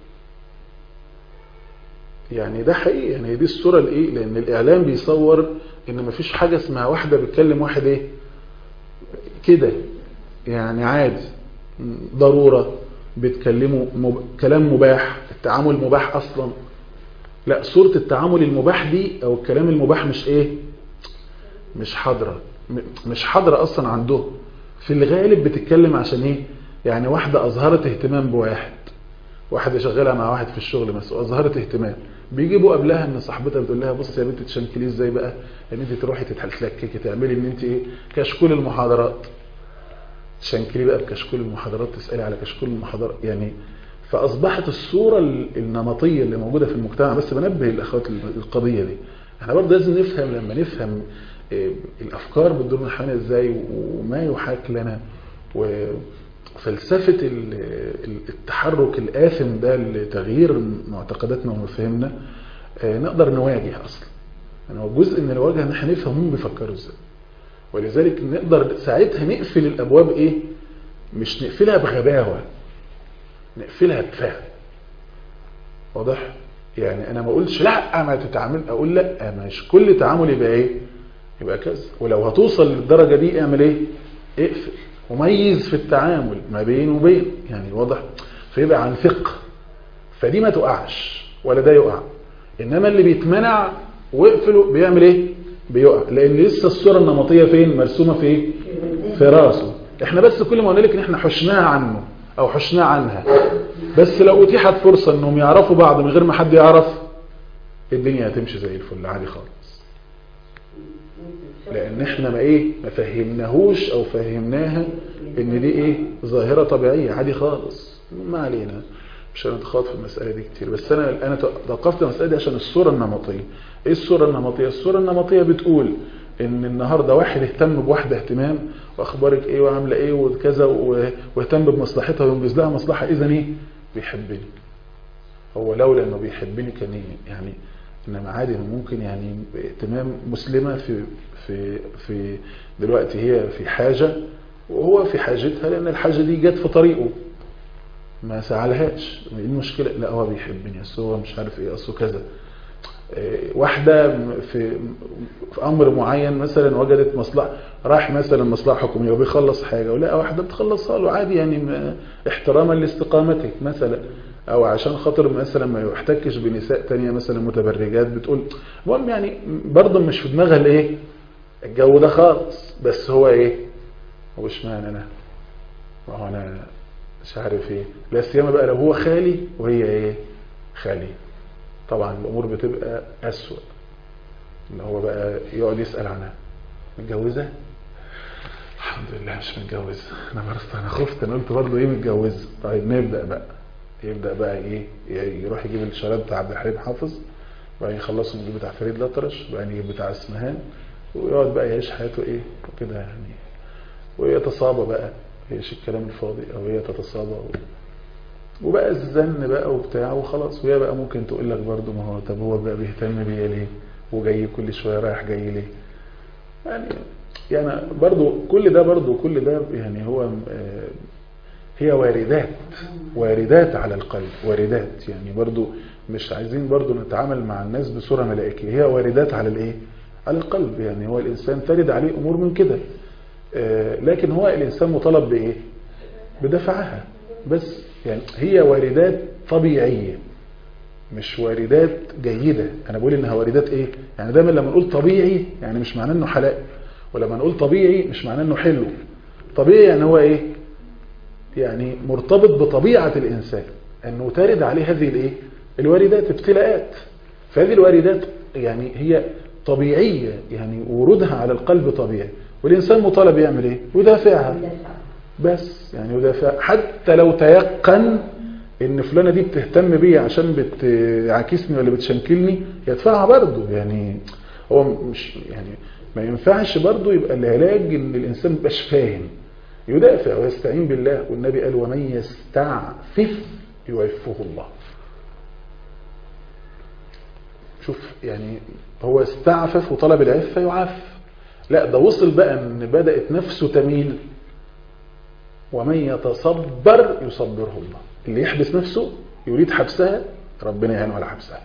يعني ده حقيقي يعني هي دي الصورة الايه لان الاعلام بيصور ان مفيش حاجة اسمها واحدة بتكلم واحد ايه كده يعني عادي م- ضرورة بتكلمه مب... كلام مباح التعامل مباح اصلا لا صورة التعامل المباح دي او الكلام المباح مش ايه مش حاضرة م- مش حاضرة اصلا عندهم في الغالب بتتكلم عشان ايه يعني واحدة اظهرت اهتمام بواحد واحدة شغالة مع واحد في الشغل مثلا واظهرت اهتمام بيجيبوا قبلها ان صاحبتها بتقول لها بص يا بنت تشنكليه ازاي بقى ان انت تروحي تتحلككي تعملي ان انت ايه كشكول المحاضرات تشنكلي بقى بكشكول المحاضرات تسالي على كشكول المحاضرات يعني فاصبحت الصوره ال- النمطيه اللي موجوده في المجتمع بس بنبه الاخوات القضيه دي احنا برضه لازم نفهم لما نفهم إيه، الافكار بتدور من حوالينا ازاي وما يحاك لنا وفلسفه ال- ال- التحرك الاثم ده لتغيير معتقداتنا ومفاهيمنا آه، نقدر نواجه اصلا يعني هو جزء من الواجهه ان احنا نفهم هم بيفكروا ازاي ولذلك نقدر ساعتها نقفل الابواب ايه مش نقفلها بغباوه نقفلها بفهم واضح يعني انا ما اقولش لا ما تتعامل اقول لا مش كل تعامل يبقى ايه يبقى كذا ولو هتوصل للدرجه دي اعمل ايه اقفل وميز في التعامل ما بين وبين يعني واضح فيبقى عن ثقة فدي ما تقعش ولا ده يقع انما اللي بيتمنع ويقفله بيعمل ايه بيقع لان لسه الصورة النمطية فين مرسومة في ايه في راسه احنا بس كل ما قلنا لك ان احنا حشناها عنه او حشناها عنها بس لو اتيحت فرصة انهم يعرفوا بعض من غير ما حد يعرف الدنيا هتمشي زي الفل عادي خالص لان احنا ما ايه ما فهمناهوش او فهمناها ان دي ايه ظاهرة طبيعية عادي خالص ما علينا مش هنتخاط في المسألة دي كتير بس انا انا توقفت المسألة دي عشان الصورة النمطية ايه الصورة النمطية الصورة النمطية بتقول ان النهاردة واحد اهتم بواحدة اهتمام واخبارك ايه وعاملة ايه وكذا و- واهتم بمصلحتها وينجز لها مصلحة اذا ايه بيحبني هو لولا انه بيحبني كان إيه؟ يعني انما عادي إنه ممكن يعني اهتمام مسلمة في في في دلوقتي هي في حاجة وهو في حاجتها لان الحاجة دي جت في طريقه ما سعلهاش ايه المشكلة لا هو بيحبني اصل هو مش عارف ايه اصله كذا إيه، واحدة في في امر معين مثلا وجدت مصلحة راح مثلا مصلحة حكومية وبيخلص حاجة ولا واحدة بتخلصها له عادي يعني ما- احتراما لاستقامتك مثلا او عشان خاطر مثلا ما يحتكش بنساء تانية مثلا متبرجات بتقول المهم يعني برضه مش في دماغها الايه الجو ده خالص بس هو ايه هو اشمعنى انا ما هو انا مش عارف ايه لا سيما بقى لو هو خالي وهي ايه خالي طبعا الامور بتبقى اسوأ ان هو بقى يقعد يسأل عنها متجوزة الحمد لله مش متجوزة انا برضه انا خفت انا قلت برضه ايه متجوزة طيب نبدأ بقى يبدأ بقى ايه يروح يجيب الشراب بتاع عبد الحليم حافظ وبعدين يخلصوا يجيب بتاع فريد الأطرش وبعدين يجيب بتاع اسمهان ويقعد بقى يعيش حياته ايه وكده يعني ويتصابى بقى يعيش الكلام الفاضي او هي تتصابى و... وبقى الزن بقى وبتاع وخلاص وهي بقى ممكن تقول لك برضه ما هو طب هو بقى بيهتم بيا ليه وجاي كل شويه رايح جاي ليه يعني يعني برضه كل ده برضه كل ده يعني هو آه، هي واردات واردات على القلب واردات يعني برضه مش عايزين برضه نتعامل مع الناس بصوره ملائكيه هي واردات على الايه على القلب يعني هو الانسان ترد عليه امور من كده آه، لكن هو الانسان مطالب بايه بدفعها بس يعني هي واردات طبيعية مش واردات جيدة انا بقول انها واردات ايه يعني دايما لما نقول طبيعي يعني مش معناه انه حلال ولما نقول طبيعي مش معناه انه حلو طبيعي يعني هو ايه يعني مرتبط بطبيعة الانسان انه ترد عليه هذه الايه الواردات ابتلاءات فهذه الواردات يعني هي طبيعية يعني ورودها على القلب طبيعي والإنسان مطالب يعمل إيه؟ يدافعها بس يعني يدافع حتى لو تيقن ان فلانة دي بتهتم بيا عشان بتعاكسني ولا بتشنكلني يدفعها برضه يعني هو مش يعني ما ينفعش برضه يبقى العلاج ان الانسان ميبقاش فاهم يدافع ويستعين بالله والنبي قال ومن يستعفف يعفه الله شوف يعني هو استعفف وطلب العفة يعف لا ده وصل بقى ان بدأت نفسه تميل ومن يتصبر يصبره الله اللي يحبس نفسه يريد حبسها ربنا يعينه على حبسها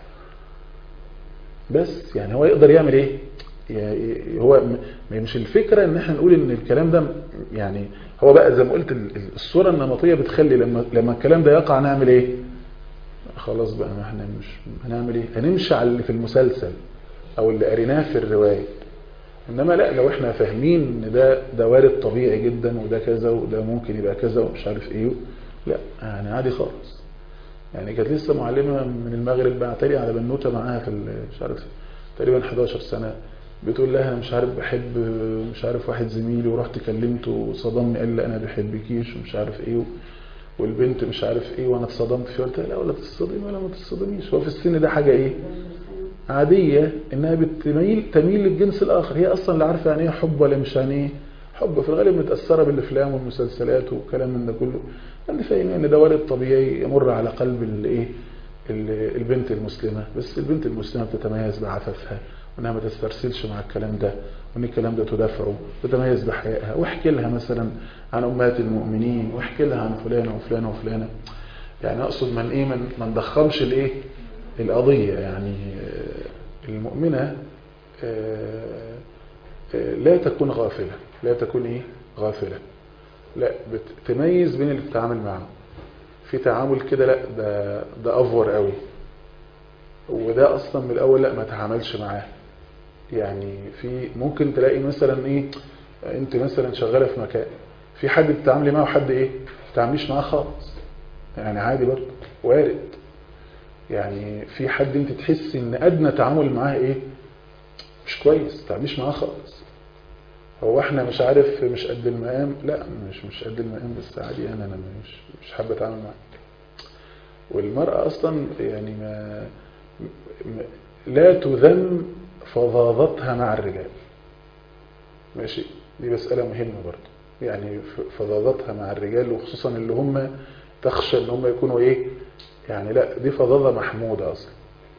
بس يعني هو يقدر يعمل ايه يعني هو مش الفكرة ان احنا نقول ان الكلام ده يعني هو بقى زي ما قلت الصورة النمطية بتخلي لما لما الكلام ده يقع نعمل ايه خلاص بقى ما احنا مش هنعمل ايه هنمشي على اللي في المسلسل او اللي قريناه في الرواية انما لا لو احنا فاهمين ان ده ده وارد طبيعي جدا وده كذا وده ممكن يبقى كذا ومش عارف ايه لا يعني عادي خالص يعني كانت لسه معلمة من المغرب بعتلي على بنوتة معاها في مش عارف تقريبا 11 سنة بتقول لها مش عارف بحب مش عارف واحد زميلي ورحت كلمته وصدمني قال لي انا بحبكيش ومش عارف ايه والبنت مش عارف ايه وانا اتصدمت فيه قلت لا ولا تتصدمي ولا ما تتصدميش هو في السن ده حاجة ايه عادية انها بتميل تميل للجنس الاخر هي اصلا لا عارفه يعني ايه حب ولا مش يعني ايه حب في الغالب متأثرة بالافلام والمسلسلات وكلام من ده كله انا فاهم ان ده وارد طبيعي يمر على قلب الايه البنت المسلمة بس البنت المسلمة بتتميز بعفافها وانها ما تسترسلش مع الكلام ده وان الكلام ده تدافعه تتميز بحيائها واحكي لها مثلا عن امهات المؤمنين واحكي لها عن فلانة وفلانة وفلانة يعني اقصد من ايه من ما نضخمش الايه القضية يعني المؤمنة لا تكون غافلة لا تكون ايه غافلة لا بتميز بين اللي بتتعامل معه في تعامل كده لا ده ده افور قوي وده اصلا من الاول لا ما تعاملش معاه يعني في ممكن تلاقي مثلا ايه انت مثلا شغاله في مكان في حد بتتعاملي معاه وحد ايه ما بتتعامليش معاه خالص يعني عادي برضه وارد يعني في حد انت تحسي ان ادنى تعامل معاه ايه مش كويس ما تتعامليش معاه خالص هو احنا مش عارف مش قد المقام لا مش مش قد المقام بس عادي انا انا مش مش حابه اتعامل معاك والمرأة اصلا يعني ما م- لا تذم فظاظتها مع الرجال ماشي دي مسألة مهمة برضه يعني ف- فظاظتها مع الرجال وخصوصا اللي هم تخشى ان هم يكونوا ايه يعني لا دي فظاظة محمودة اصلا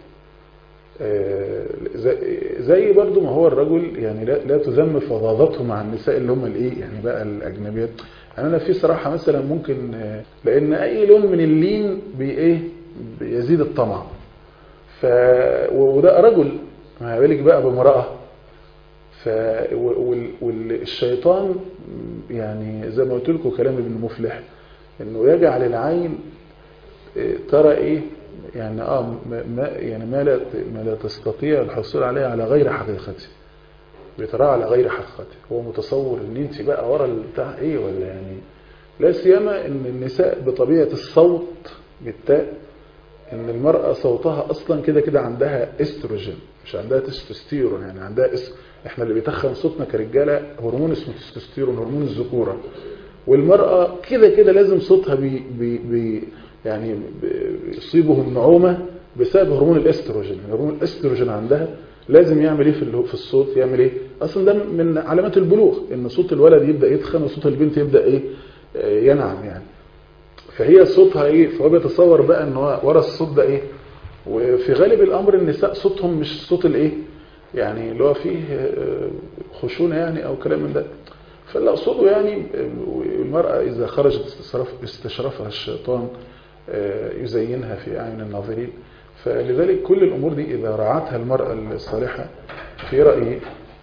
آه، زي- زي برضو ما هو الرجل يعني لا, لا تذم فظاظته مع النساء اللي هم الايه يعني بقى الاجنبيات يعني انا في صراحة مثلا ممكن آه، لان اي لون من اللين بي ايه بيزيد الطمع ف و- وده رجل ما بالك بقى بامرأة ف وال- والشيطان يعني زي ما قلت لكم كلام ابن مفلح انه يجعل العين إيه، ترى ايه يعني اه ما ما- يعني ما لا ما لا تستطيع الحصول عليه على غير حقيقته بتراه على غير حقيقته هو متصور ان انت بقى ورا البتاع ايه ولا يعني لا سيما ان النساء بطبيعه الصوت بالتاء ان المرأة صوتها اصلا كده كده عندها استروجين مش عندها تستوستيرون يعني عندها اس... احنا اللي بيتخن صوتنا كرجالة هرمون اسمه تستوستيرون هرمون الذكورة والمرأة كده كده لازم صوتها بي... بي... بي... يعني بي- يصيبه النعومة بسبب هرمون الاستروجين يعني هرمون الاستروجين عندها لازم يعمل ايه في ال- في الصوت يعمل ايه اصلا ده من علامات البلوغ ان صوت الولد يبدا يتخن وصوت البنت يبدا ايه آه، ينعم يعني فهي صوتها ايه فهو بيتصور بقى ان هو ورا الصوت ده ايه وفي غالب الامر النساء صوتهم مش صوت الايه يعني اللي هو فيه آه، خشونه يعني او كلام من ده فاللي اقصده يعني آه، المراه اذا خرجت استشرف استشرفها الشيطان آه، يزينها في اعين الناظرين فلذلك كل الامور دي اذا رعتها المراه الصالحه في رايي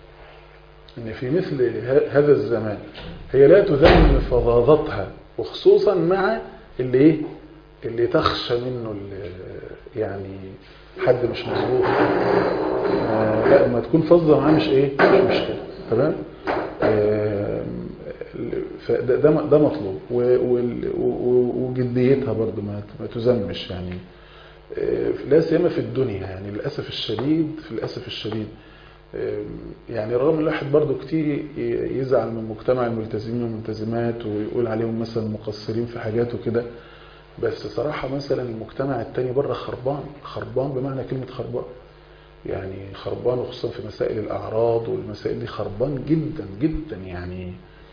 ان في مثل ه- هذا الزمان هي لا تذم فظاظتها وخصوصا مع اللي ايه اللي تخشى منه اللي يعني حد مش مظبوط آه، لا لما تكون فظه معاه مش ايه مش مشكله تمام آه، فده ده ده مطلوب و- وال- و- وجديتها برضو ما ما تذمش يعني آه، لا سيما في الدنيا يعني للاسف الشديد في الاسف الشديد آه، يعني رغم ان الواحد برضو كتير ي- يزعل من مجتمع الملتزمين والملتزمات ويقول عليهم مثلا مقصرين في حاجات وكده بس صراحة مثلا المجتمع التاني بره خربان خربان بمعنى كلمة خربان يعني خربان وخصوصا في مسائل الأعراض والمسائل دي خربان جدا جدا يعني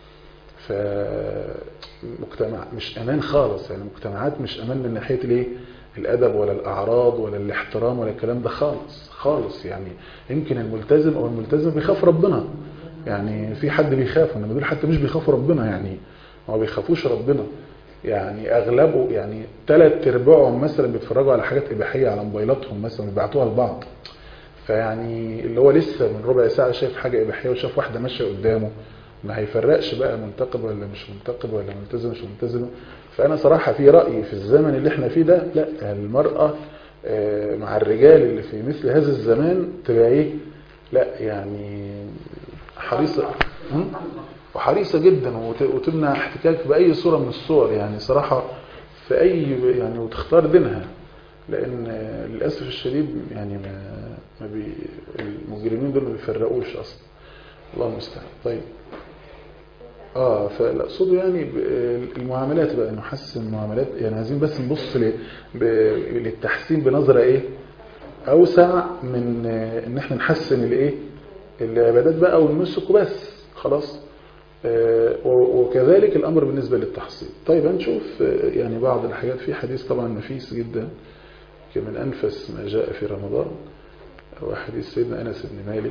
فمجتمع مش أمان خالص يعني مجتمعات مش أمان من ناحية الايه الأدب ولا الأعراض ولا الاحترام ولا الكلام ده خالص خالص يعني يمكن الملتزم أو الملتزم بيخاف ربنا يعني في حد بيخاف انما دول حتى مش بيخافوا ربنا يعني ما بيخافوش ربنا يعني اغلبه يعني ثلاث ارباعهم مثلا بيتفرجوا على حاجات اباحيه على موبايلاتهم مثلا بيبعتوها لبعض فيعني اللي هو لسه من ربع ساعه شايف حاجه اباحيه وشاف واحده ماشيه قدامه ما هيفرقش بقى منتقب ولا مش منتقب ولا ملتزم مش ملتزم فانا صراحه في رايي في الزمن اللي احنا فيه ده لا المراه آه، مع الرجال اللي في مثل هذا الزمان تبقى ايه لا يعني حريصه م? وحريصه جدا وت- وتمنع احتكاك باي صوره من الصور يعني صراحه في اي يعني وتختار دينها لان آه، للاسف الشديد يعني ما, ما بي المجرمين دول ما بيفرقوش اصلا الله المستعان طيب اه فلا اقصده يعني ب- المعاملات بقى نحسن المعاملات يعني عايزين بس نبص ل- ب- للتحسين بنظره ايه اوسع من آه، ان احنا نحسن الايه العبادات بقى والنسك وبس خلاص آه، و- وكذلك الامر بالنسبه للتحصيل طيب هنشوف آه، يعني بعض الحاجات في حديث طبعا نفيس جدا من انفس ما جاء في رمضان هو حديث سيدنا انس بن مالك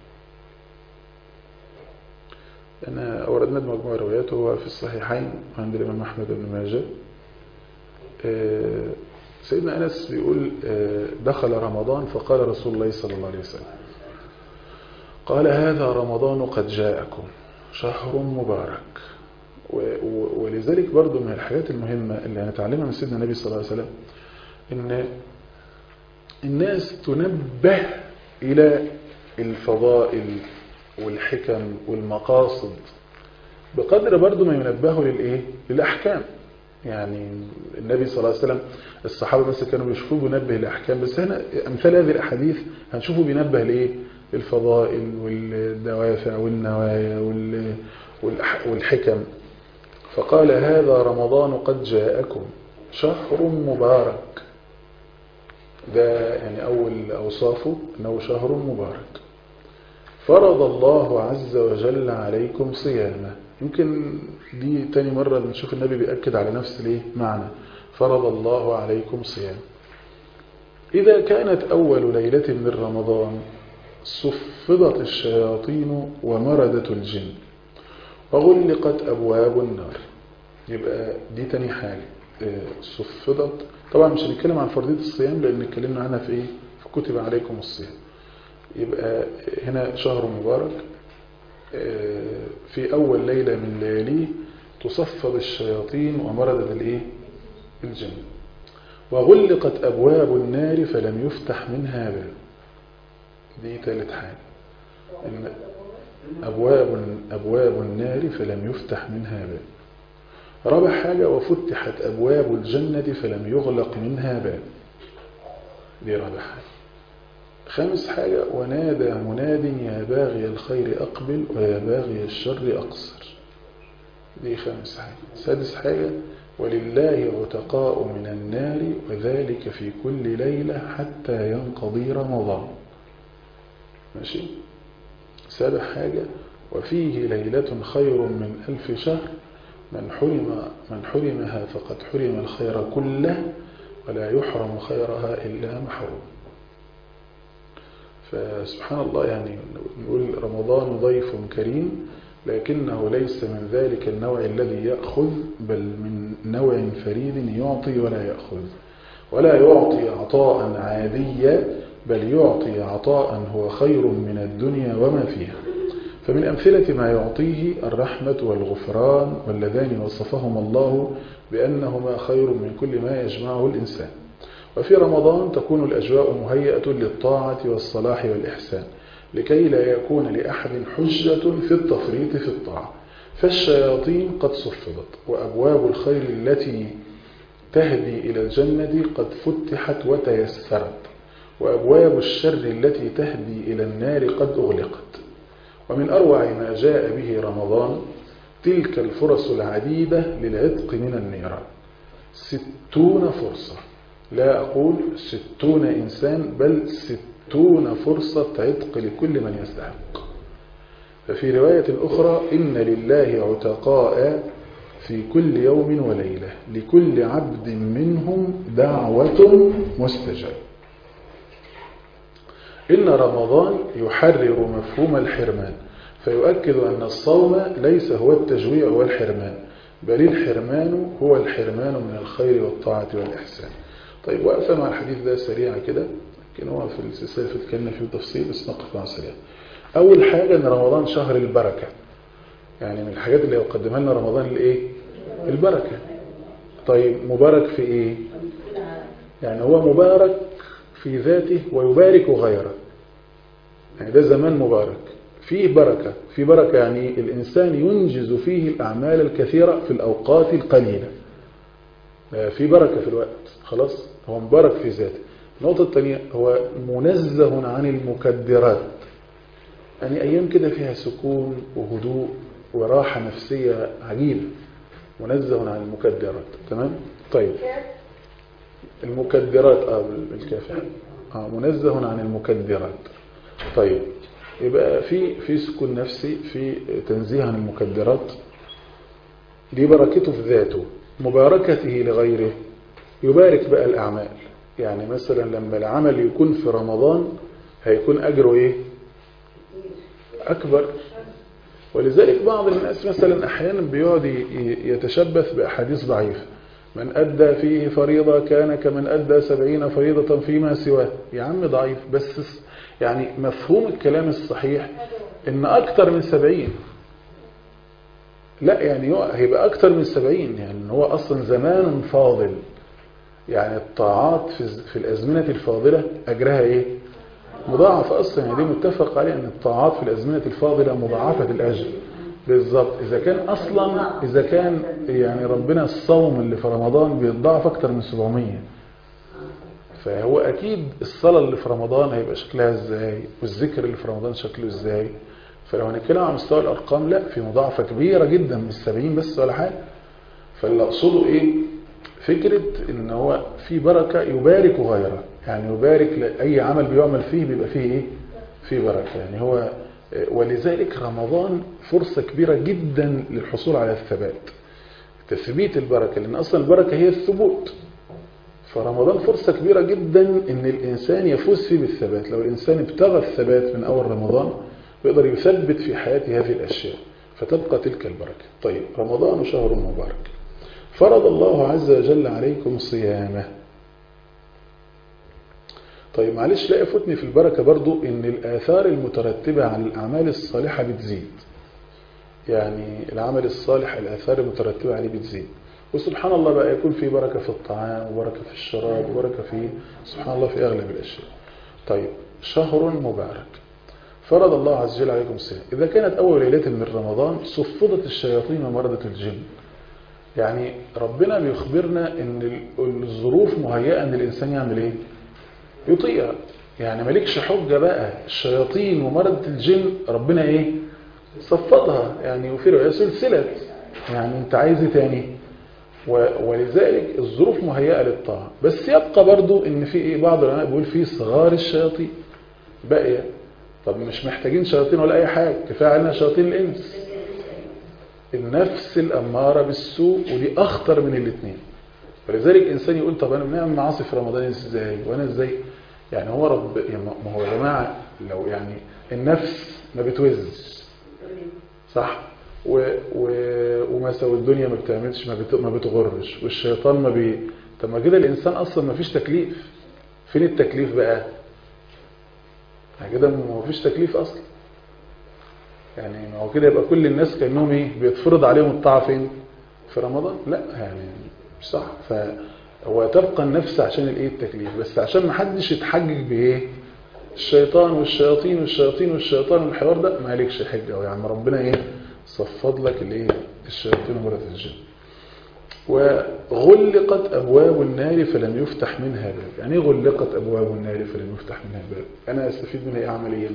أنا أوردنا مجموعة روايات هو في الصحيحين عند الإمام أحمد بن ماجه آه، سيدنا أنس بيقول آه، دخل رمضان فقال رسول الله صلى الله عليه وسلم قال هذا رمضان قد جاءكم شهر مبارك و- و- ولذلك برضو من الحاجات المهمة اللي هنتعلمها من سيدنا النبي صلى الله عليه وسلم ان الناس تنبه إلى الفضائل والحكم والمقاصد بقدر برضو ما ينبهوا للإيه؟ للأحكام يعني النبي صلى الله عليه وسلم الصحابة بس كانوا بيشوفوه بينبه للأحكام بس هنا أمثال هذه الأحاديث هنشوفه بينبه لإيه؟ الفضائل والدوافع والنوايا وال- والح- والحكم فقال هذا رمضان قد جاءكم شهر مبارك ده يعني أول أوصافه أنه شهر مبارك فرض الله عز وجل عليكم صيامه يمكن دي تاني مرة بنشوف النبي بيأكد على نفس ليه معنى فرض الله عليكم صيام إذا كانت أول ليلة من رمضان صفدت الشياطين ومردت الجن وغلقت أبواب النار يبقى دي تاني حاجة آه، صفدت طبعا مش هنتكلم عن فرضية الصيام لأن اتكلمنا عنها في إيه في كتب عليكم الصيام يبقى هنا شهر مبارك آه، في أول ليلة من لياليه تصفد الشياطين ومردت الإيه الجن وغلقت أبواب النار فلم يفتح منها باب دي ثالث حاجة إن أبواب, أبواب النار فلم يفتح منها باب رابع حاجة وفتحت أبواب الجنة فلم يغلق منها باب دي رابع حاجة خامس حاجة ونادى مناد يا باغي الخير أقبل ويا باغي الشر أقصر دي خامس حاجة سادس حاجة ولله عتقاء من النار وذلك في كل ليلة حتى ينقضي رمضان ماشي سابع حاجة وفيه ليلة خير من ألف شهر من حرم من حرمها فقد حرم الخير كله ولا يحرم خيرها إلا محروم فسبحان الله يعني نقول رمضان ضيف كريم لكنه ليس من ذلك النوع الذي يأخذ بل من نوع فريد يعطي ولا يأخذ ولا يعطي عطاء عاديا بل يعطي عطاء هو خير من الدنيا وما فيها فمن أمثلة ما يعطيه الرحمة والغفران واللذان وصفهما الله بأنهما خير من كل ما يجمعه الإنسان وفي رمضان تكون الأجواء مهيئة للطاعة والصلاح والإحسان لكي لا يكون لأحد حجة في التفريط في الطاعة فالشياطين قد صفدت وأبواب الخير التي تهدي إلى الجنة قد فتحت وتيسرت وأبواب الشر التي تهدي إلى النار قد أغلقت ومن أروع ما جاء به رمضان تلك الفرص العديدة للعتق من النيران ستون فرصة لا أقول ستون إنسان بل ستون فرصة عتق لكل من يستحق ففي رواية أخرى إن لله عتقاء في كل يوم وليلة لكل عبد منهم دعوة مستجابة إن رمضان يحرر مفهوم الحرمان فيؤكد أن الصوم ليس هو التجويع والحرمان بل الحرمان هو الحرمان من الخير والطاعة والإحسان طيب وقفة مع الحديث ده سريعا كده لكن هو في السلسلة في اتكلمنا فيه تفصيل بس نقف مع سريع أول حاجة أن رمضان شهر البركة يعني من الحاجات اللي يقدمها لنا رمضان الإيه؟ البركة طيب مبارك في إيه؟ يعني هو مبارك في ذاته ويبارك غيره يعني ده زمان مبارك فيه بركة في بركة يعني الإنسان ينجز فيه الأعمال الكثيرة في الأوقات القليلة في بركة في الوقت خلاص هو مبارك في ذاته النقطة الثانية هو منزه عن المكدرات يعني أيام كده فيها سكون وهدوء وراحة نفسية عجيبة منزه عن المكدرات تمام طيب المكدرات اه بالكافح اه منزه عن المكدرات طيب يبقى في في سكون نفسي في تنزيه عن المكدرات دي بركته في ذاته مباركته لغيره يبارك بقى الأعمال يعني مثلا لما العمل يكون في رمضان هيكون أجره إيه أكبر ولذلك بعض الناس مثلا أحيانا بيقعد يتشبث بأحاديث ضعيفة من أدى فيه فريضة كان كمن أدى سبعين فريضة فيما سواه يا عم ضعيف بس يعني مفهوم الكلام الصحيح إن أكثر من سبعين لا يعني هو هيبقى أكتر من سبعين يعني هو أصلا زمان فاضل يعني الطاعات في, في الأزمنة الفاضلة أجرها إيه مضاعف أصلا يعني دي متفق عليه أن الطاعات في الأزمنة الفاضلة مضاعفة الأجر بالظبط إذا كان أصلا إذا كان يعني ربنا الصوم اللي في رمضان بيتضاعف أكتر من 700 فهو أكيد الصلاة اللي في رمضان هيبقى شكلها إزاي والذكر اللي في رمضان شكله إزاي فلو هنتكلم على مستوى الأرقام لا في مضاعفة كبيرة جدا من السبعين بس ولا حاجة فاللي أقصده إيه فكرة إن هو في بركة يبارك غيره يعني يبارك لأي عمل بيعمل فيه بيبقى فيه إيه فيه بركة يعني هو ولذلك رمضان فرصة كبيرة جدا للحصول على الثبات تثبيت البركة لأن أصلا البركة هي الثبوت فرمضان فرصة كبيرة جدا ان الانسان يفوز فيه بالثبات لو الانسان ابتغى الثبات من اول رمضان يقدر يثبت في حياته هذه الاشياء فتبقى تلك البركة طيب رمضان شهر مبارك فرض الله عز وجل عليكم صيامه طيب معلش لا يفوتني في البركة برضو ان الاثار المترتبة على الاعمال الصالحة بتزيد يعني العمل الصالح الاثار المترتبة عليه بتزيد وسبحان الله بقى يكون في بركة في الطعام وبركة في الشراب وبركة في سبحان الله في أغلب الأشياء طيب شهر مبارك فرض الله عز وجل عليكم الصيام إذا كانت أول ليلة من رمضان صفدت الشياطين ومردت الجن يعني ربنا بيخبرنا ان الظروف مهيئة ان الإنسان يعمل ايه يطيع يعني مالكش حجة بقى الشياطين ومردة الجن ربنا ايه صفدها يعني وفي رواية سلسلة يعني انت عايز ايه تاني ولذلك الظروف مهيئة للطاعة بس يبقى برضو ان في ايه بعض العلماء بيقول في صغار الشياطين باقية طب مش محتاجين شياطين ولا اي حاجة كفاية علينا شياطين الانس النفس الامارة بالسوء ودي اخطر من الاثنين ولذلك انسان يقول طب انا بنعمل معاصي في رمضان ازاي وانا ازاي يعني هو رب ما هو يا جماعة لو يعني النفس ما بتوزش صح و... و... ومثلا الدنيا ما بتعملش ما, بت... ما بتغرش والشيطان ما بي طب ما كده الانسان اصلا ما فيش تكليف فين التكليف بقى كده ما فيش تكليف اصلا يعني ما هو كده يبقى كل الناس كانهم ايه بيتفرض عليهم الطاعه فين في رمضان لا يعني مش صح فهو تبقى النفس عشان الايه التكليف بس عشان ما حدش يتحجج بايه الشيطان والشياطين والشياطين والشيطان والحوار ده ما عليكش حجه يا عم ربنا ايه صفد لك الايه الشياطين ومرض الجن وغلقت ابواب النار فلم يفتح منها باب يعني ايه غلقت ابواب النار فلم يفتح منها باب انا استفيد منها ايه عمليا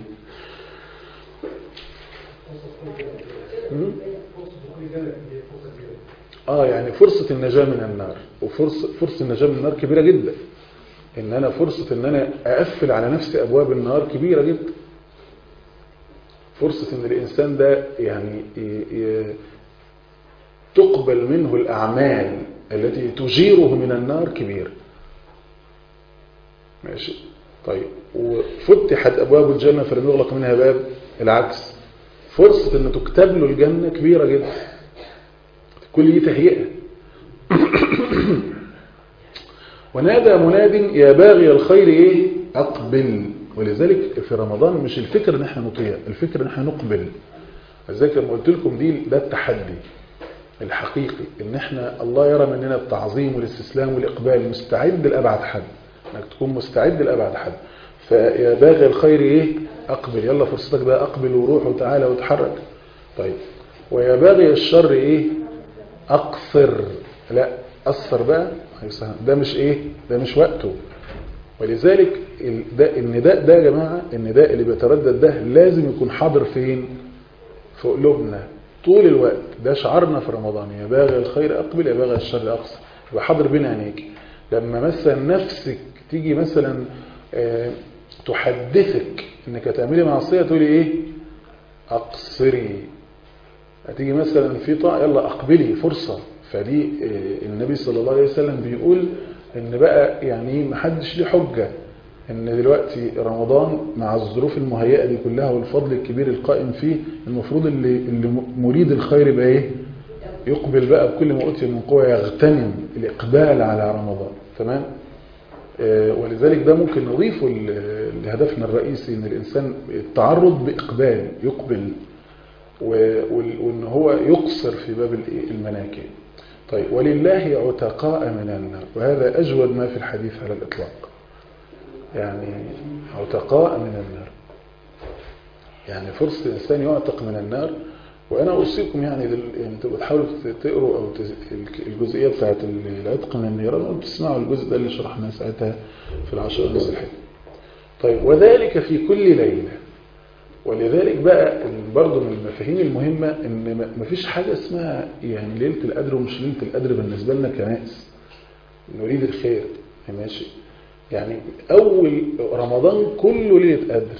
اه يعني فرصة النجاة من النار وفرصة فرصة النجاة من النار كبيرة جدا ان انا فرصة ان انا اقفل على نفسي ابواب النار كبيرة جدا فرصة ان الانسان ده يعني تقبل منه الاعمال التي تجيره من النار كبيرة ماشي طيب وفتحت ابواب الجنة فلم يغلق منها باب العكس فرصة ان تكتب له الجنة كبيرة جدا كل دي تهيئة ونادى مناد يا باغي الخير ايه اقبل ولذلك في رمضان مش الفكر ان احنا نطيع الفكر ان احنا نقبل ازاي لما قلت لكم دي ده التحدي الحقيقي ان احنا الله يرى مننا التعظيم والاستسلام والاقبال مستعد لابعد حد انك تكون مستعد لابعد حد فيا باغي الخير ايه اقبل يلا فرصتك بقى اقبل وروح وتعالى وتحرك طيب ويا باغي الشر ايه اقصر لا قصر بقى ده مش ايه ده مش وقته ولذلك ده النداء ده يا جماعه النداء اللي بيتردد ده لازم يكون حاضر فين في قلوبنا طول الوقت ده شعارنا في رمضان يا باغي الخير اقبل يا باغي الشر اقصر يبقى حاضر بين عينيك لما مثلا نفسك تيجي مثلا اه تحدثك انك هتعملي معصيه تقولي ايه اقصري هتيجي مثلا في طاعه يلا اقبلي فرصه فدي اه النبي صلى الله عليه وسلم بيقول ان بقى يعني ما حدش ليه حجه ان دلوقتي رمضان مع الظروف المهيئه دي كلها والفضل الكبير القائم فيه المفروض اللي اللي مريد الخير يبقى ايه يقبل بقى بكل ما اوتي من قوه يغتنم الاقبال على رمضان تمام آه ولذلك ده ممكن نضيفه لهدفنا الرئيسي ان الانسان التعرض باقبال يقبل و- وال- وان هو يقصر في باب الإيه؟ المناكب طيب ولله عتقاء من النار وهذا أجود ما في الحديث على الإطلاق يعني عتقاء من النار يعني فرصة الإنسان يعتق من النار وأنا أوصيكم يعني, دل... يعني تبقوا تحاولوا تقروا أو تز... الجزئية بتاعت العتق من النيران وتسمعوا الجزء ده اللي شرحناه ساعتها في العشر نص الحج طيب وذلك في كل ليلة ولذلك بقى برضه من المفاهيم المهمة ان ما- مفيش حاجة اسمها يعني ليلة القدر ومش ليلة القدر بالنسبة لنا كناس نريد الخير ماشي يعني اول رمضان كله ليلة قدر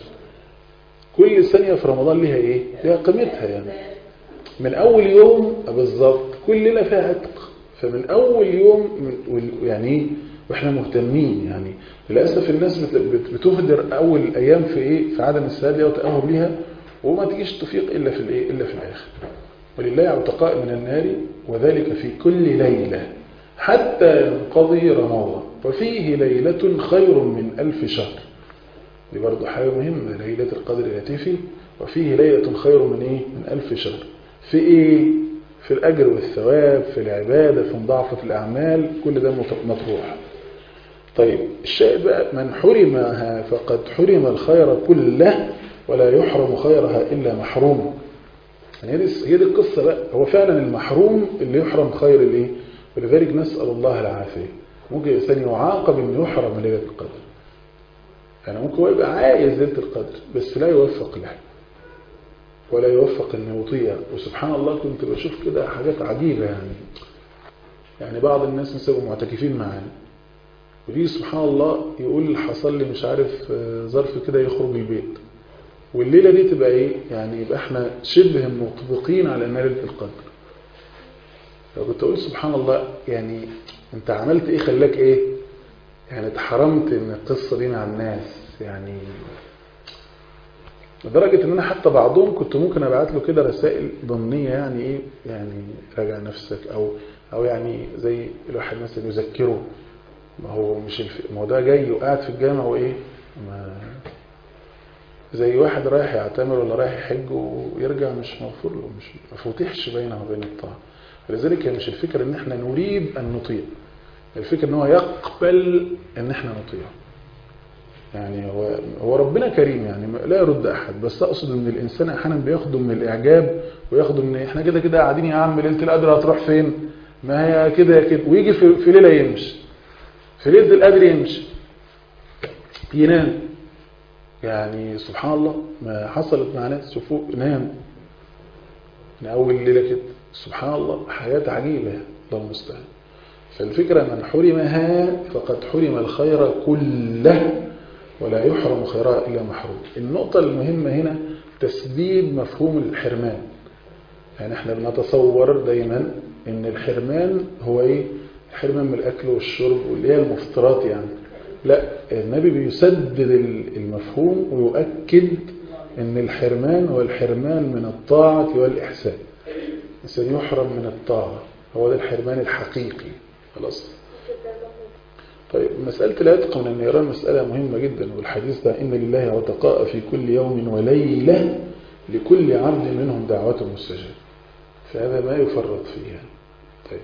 كل ثانية في رمضان ليها ايه ليها قيمتها يعني من اول يوم بالظبط كل ليلة فيها عتق فمن اول يوم من وال- يعني ايه واحنا مهتمين يعني للاسف الناس بت- بت- بتهدر اول ايام في ايه في عدم السعاده والتاهب ليها وما تجيش تفيق الا في الايه الا في الاخر ولله عتقاء من النار وذلك في كل ليله حتى ينقضي رمضان وفيه ليله خير من ألف شهر دي برضه حاجه مهمه ليله القدر التي فيه وفيه ليله خير من ايه من ألف شهر في ايه في الاجر والثواب في العباده في مضاعفه الاعمال كل ده مط- مطروح طيب الشيء بقى من حرمها فقد حرم الخير كله ولا يحرم خيرها إلا محروم يعني هي دي هي دي القصة بقى هو فعلا المحروم اللي يحرم خير الايه ولذلك نسأل الله العافية ممكن الإنسان يعاقب إنه يحرم ليلة القدر يعني ممكن هو يبقى عايز ليلة القدر بس لا يوفق له ولا يوفق إنه يطيع وسبحان الله كنت بشوف كده حاجات عجيبة يعني يعني بعض الناس مثلا يبقوا معتكفين معانا ويجي سبحان الله يقول حصل لي مش عارف آه، ظرف كده يخرج البيت والليلة دي تبقى ايه يعني يبقى احنا شبه مطبقين على انها ليلة القدر فكنت اقول سبحان الله يعني انت عملت ايه خلاك ايه يعني اتحرمت من القصة دي مع الناس يعني لدرجة ان انا حتى بعضهم كنت ممكن ابعت له كده رسائل ضمنية يعني ايه يعني راجع نفسك او او يعني زي الواحد مثلا يذكره ما هو مش الف... ما هو ده جاي وقاعد في الجامع وايه ما زي واحد رايح يعتمر ولا رايح يحج ويرجع مش مغفور له مش ما فوتحش بينه وبين الطاعه فلذلك هي مش الفكره ان احنا نريد ان نطيع الفكره ان هو يقبل ان احنا نطيع يعني هو هو ربنا كريم يعني ما- لا يرد احد بس اقصد ان الانسان احيانا بياخده من الاعجاب وياخده من احنا كده كده قاعدين يا عم ليله القدر هتروح فين ما هي كده يا كده ويجي في, في ليله يمشي في ليله القدر يمشي ينام يعني سبحان الله ما حصلت مع ناس شوفوا نام من اول ليله كده سبحان الله حياه عجيبه الله المستعان فالفكره من حرمها فقد حرم الخير كله ولا يحرم خيرها الا محروم النقطه المهمه هنا تسديد مفهوم الحرمان يعني احنا بنتصور دايما ان الحرمان هو ايه الحرمان من الاكل والشرب واللي هي المفطرات يعني لا النبي بيسدد المفهوم ويؤكد ان الحرمان هو الحرمان من الطاعة والإحسان الإنسان يحرم من الطاعة هو ده الحرمان الحقيقي خلاص طيب مسألة العتق من النيران مسألة مهمة جدا والحديث ده إن لله عتقاء في كل يوم وليلة لكل عبد منهم دعوة مستجابة فهذا ما يفرط فيه يعني. طيب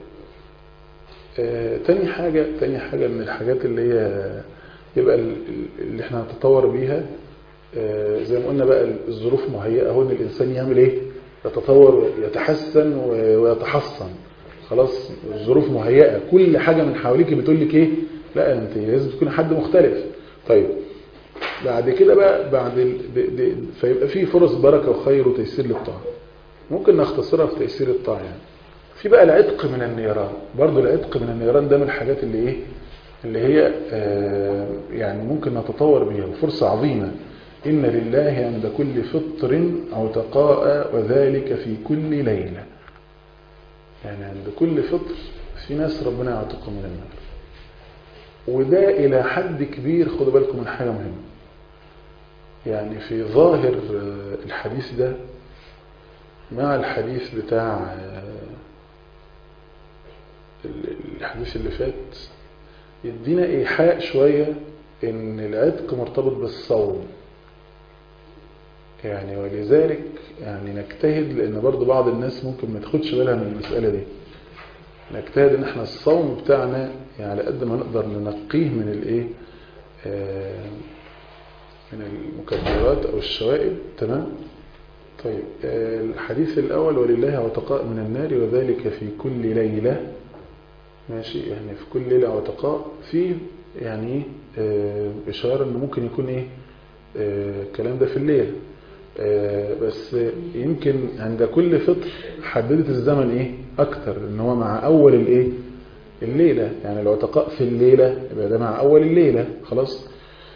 آه تاني حاجة تاني حاجة من الحاجات اللي هي يبقى ال- اللي احنا هنتطور بيها آه زي ما قلنا بقى الظروف مهيئة هو ان الانسان يعمل ايه يتطور يتحسن و- ويتحصن خلاص الظروف مهيئة كل حاجة من حواليك بتقول لك ايه لا انت لازم تكون حد مختلف طيب بعد كده بقى بعد ال... د... د... فيبقى في فرص بركة وخير وتيسير للطاعة ممكن نختصرها في تيسير الطاعة يعني في بقى العتق من النيران برضو العتق من النيران ده من الحاجات اللي ايه اللي هي آه يعني ممكن نتطور بيها فرصة عظيمة إن لله عند كل فطر عتقاء وذلك في كل ليلة يعني عند كل فطر في ناس ربنا يعتقهم من النار وده إلى حد كبير خدوا بالكم من حاجة مهمة يعني في ظاهر آه، الحديث ده مع الحديث بتاع آه، الحديث اللي فات يدينا إيحاء شوية إن العتق مرتبط بالصوم يعني ولذلك يعني نجتهد لان برضو بعض الناس ممكن ما تاخدش بالها من المسألة دي نجتهد ان احنا الصوم بتاعنا يعني على قد ما نقدر ننقيه من الايه آه، من المكبرات او الشوائب تمام طيب آه، الحديث الاول ولله عتقاء من النار وذلك في كل ليلة ماشي يعني في كل ليلة عتقاء في يعني إيه؟ آه، اشارة انه ممكن يكون ايه آه، الكلام ده في الليل آه، بس يمكن عند كل فطر حددت الزمن ايه اكتر ان هو مع اول الايه الليلة يعني العتقاء في الليلة يبقى ده مع اول الليلة خلاص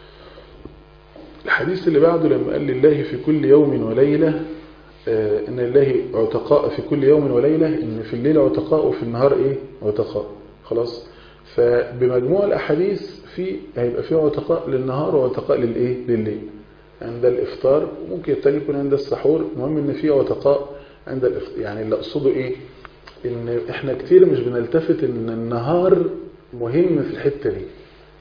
الحديث اللي بعده لما قال لله في كل يوم وليلة آه، ان لله عتقاء في كل يوم وليلة ان في الليل عتقاء وفي النهار ايه عتقاء خلاص فبمجموع الاحاديث في هيبقى في عتقاء للنهار وعتقاء للايه لليل عند الافطار ممكن التاني يكون عند السحور المهم ان في عتقاء عند الافطار يعني اللي اقصده ايه ان احنا كتير مش بنلتفت ان النهار مهم في الحتة دي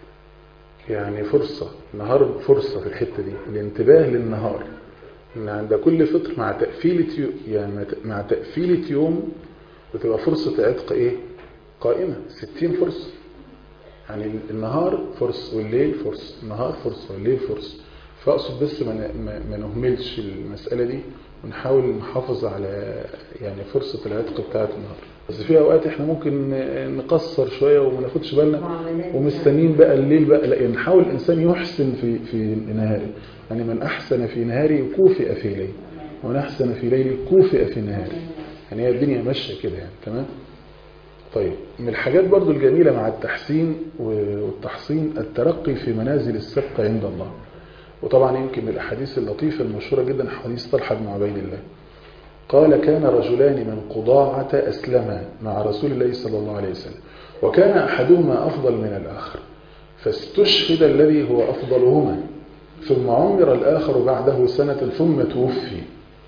يعني فرصة النهار فرصة في الحتة دي الانتباه للنهار ان عند كل فطر مع تقفيلة يو يعني مع تقفيلة يوم بتبقى فرصة عتق ايه قائمة 60 فرصة يعني النهار فرصة والليل فرصة النهار فرصة والليل فرصة فأقصد بس ما ن- ما- ما نهملش المسألة دي ونحاول نحافظ على يعني فرصة العتق بتاعة النهار بس في أوقات احنا ممكن نقصر شوية وما ناخدش بالنا ومستنين بقى الليل بقى لا يعني نحاول الإنسان يحسن في في نهاره يعني من أحسن في نهاره كوفئ في ليل ومن أحسن في ليل كوفئ في نهاره يعني هي الدنيا ماشية كده يعني تمام طيب من الحاجات برضو الجميلة مع التحسين والتحصين الترقي في منازل السبق عند الله وطبعا يمكن من الأحاديث اللطيفة المشهورة جدا حديث طلحة بن عبيد الله قال كان رجلان من قضاعة أسلما مع رسول الله صلى الله عليه وسلم وكان أحدهما أفضل من الآخر فاستشهد الذي هو أفضلهما ثم عمر الآخر بعده سنة ثم توفي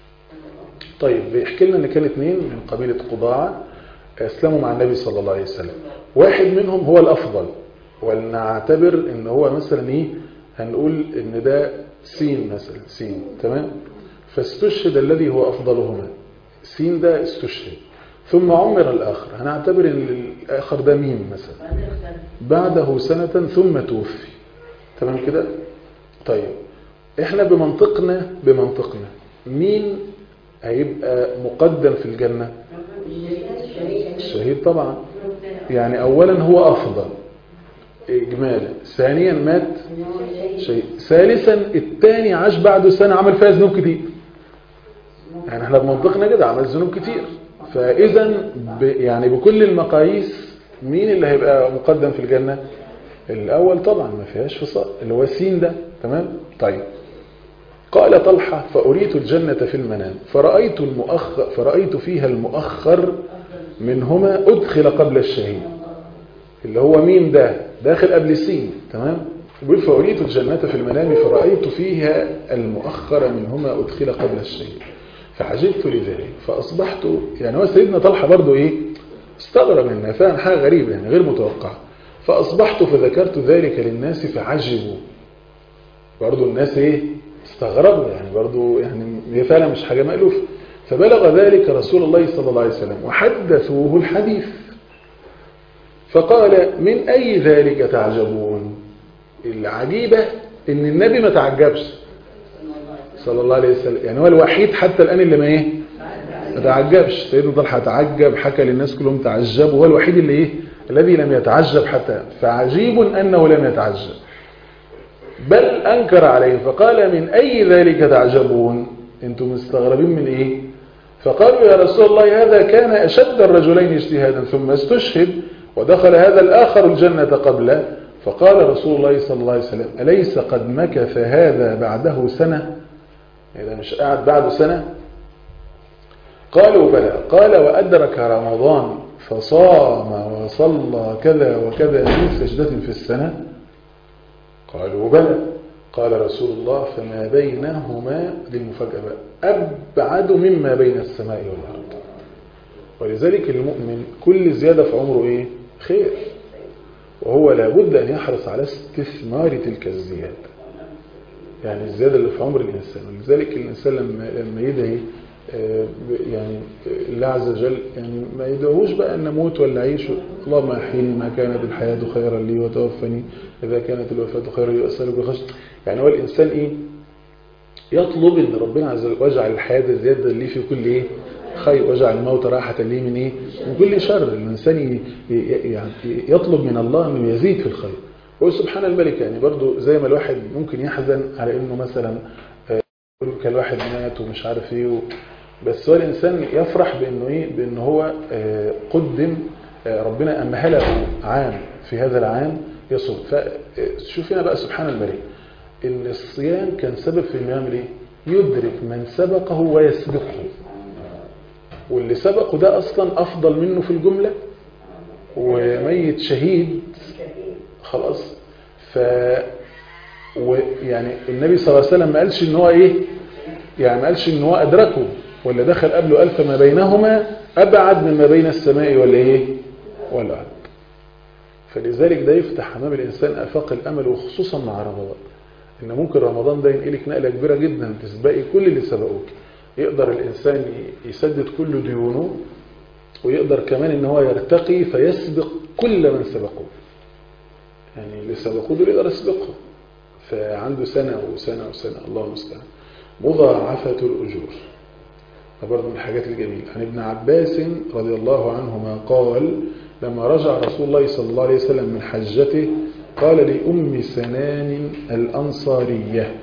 طيب بيحكي لنا أن كان اثنين من قبيلة قضاعة أسلموا مع النبي صلى الله عليه وسلم واحد منهم هو الأفضل ولنعتبر ان هو مثلا ايه هنقول ان ده سين مثلا سين تمام فاستشهد الذي هو أفضلهما سين ده استشهد ثم عمر الآخر هنعتبر ان الآخر ده ميم مثلا بعده سنة ثم توفي تمام كده طيب احنا بمنطقنا بمنطقنا مين هيبقى مقدم في الجنة الشهيد طبعا يعني اولا هو افضل اجمالا ثانيا مات شيء ثالثا الثاني عاش بعده سنة عمل فيها ذنوب كتير يعني احنا بمنطقنا كده عمل ذنوب كتير فاذا ب يعني بكل المقاييس مين اللي هيبقى مقدم في الجنة الاول طبعا ما فيهاش فصال اللي هو السين ده تمام طيب قال طلحة فأريت الجنة في المنام فرأيت, المؤخر فرأيت فيها المؤخر منهما أدخل قبل الشهيد اللي هو مين ده داخل قبل سين تمام يقول فأريت الجنة في المنام فرأيت فيها المؤخر منهما أدخل قبل الشهيد فعجبت لذلك فأصبحت يعني هو سيدنا طلحة برضو إيه استغرب منها فعلا حاجة غريبة يعني غير متوقعة فأصبحت فذكرت ذلك للناس فعجبوا برضو الناس إيه استغربوا يعني برضو يعني هي فعلا مش حاجة مألوفة فبلغ ذلك رسول الله صلى الله عليه وسلم وحدثوه الحديث فقال من أي ذلك تعجبون العجيبة ان النبي ما تعجبش صلى الله عليه وسلم يعني هو الوحيد حتى الآن اللي ما ايه ما تعجبش سيدنا طلحة تعجب حكى للناس كلهم تعجبوا هو الوحيد اللي ايه الذي لم يتعجب حتى فعجيب أنه لم يتعجب بل أنكر عليه فقال من أي ذلك تعجبون انتم مستغربين من ايه فقالوا يا رسول الله هذا كان أشد الرجلين اجتهادا ثم استشهد ودخل هذا الآخر الجنة قبله فقال رسول الله صلى الله عليه وسلم أليس قد مكث هذا بعده سنة إذا مش قاعد بعده سنة قالوا بلى قال وأدرك رمضان فصام وصلى كذا وكذا من سجدة في السنة قالوا بلى قال رسول الله فما بينهما للمفاجأة أبعد مما بين السماء والأرض ولذلك المؤمن كل زيادة في عمره إيه؟ خير وهو لابد أن يحرص على استثمار تلك الزيادة يعني الزيادة اللي في عمر الإنسان ولذلك الإنسان لما, لما يدعي آه، ب- يعني آه، الله عز وجل يعني ما يدعوش بقى ان نموت ولا اعيش اللهم احيني ما كانت الحياه خيرا لي وتوفني اذا كانت الوفاه خيرا لي واسالك بخشيه يعني هو الانسان ايه يطلب ان ربنا عز وجل واجعل الحياه زياده لي في كل ايه خير واجعل الموت راحه لي من ايه من كل شر الانسان ي- ي- يعني يطلب من الله انه يزيد في الخير وسبحان الملك يعني برضو زي ما الواحد ممكن يحزن على انه مثلا آه، يقول كان الواحد مات ومش عارف ايه و... بس هو الانسان يفرح بانه ايه بان هو آه، قدم آه، ربنا امهله عام في هذا العام يصوم فشوف هنا بقى سبحان الملك ان الصيام كان سبب في انه يعمل ايه يدرك من سبقه ويسبقه واللي سبقه ده اصلا افضل منه في الجمله وميت شهيد خلاص ف ويعني النبي صلى الله عليه وسلم ما قالش ان هو ايه يعني ما قالش ان هو ادركه ولا دخل قبله الف ما بينهما ابعد مما بين السماء ولا ايه والارض فلذلك ده يفتح امام الانسان افاق الامل وخصوصا مع رمضان ان ممكن رمضان ده ينقلك نقله كبيره جدا تسبقي كل اللي سبقوك يقدر الانسان ي- يسدد كل ديونه ويقدر كمان ان هو يرتقي فيسبق كل من سبقوه يعني اللي سبقوه دول يقدر يسبقهم فعنده سنة وسنة وسنة الله المستعان مضاعفة الأجور ده برضه من الحاجات الجميلة عن ابن عباس رضي الله عنهما قال لما رجع رسول الله صلى الله عليه وسلم من حجته قال لأم سنان الأنصارية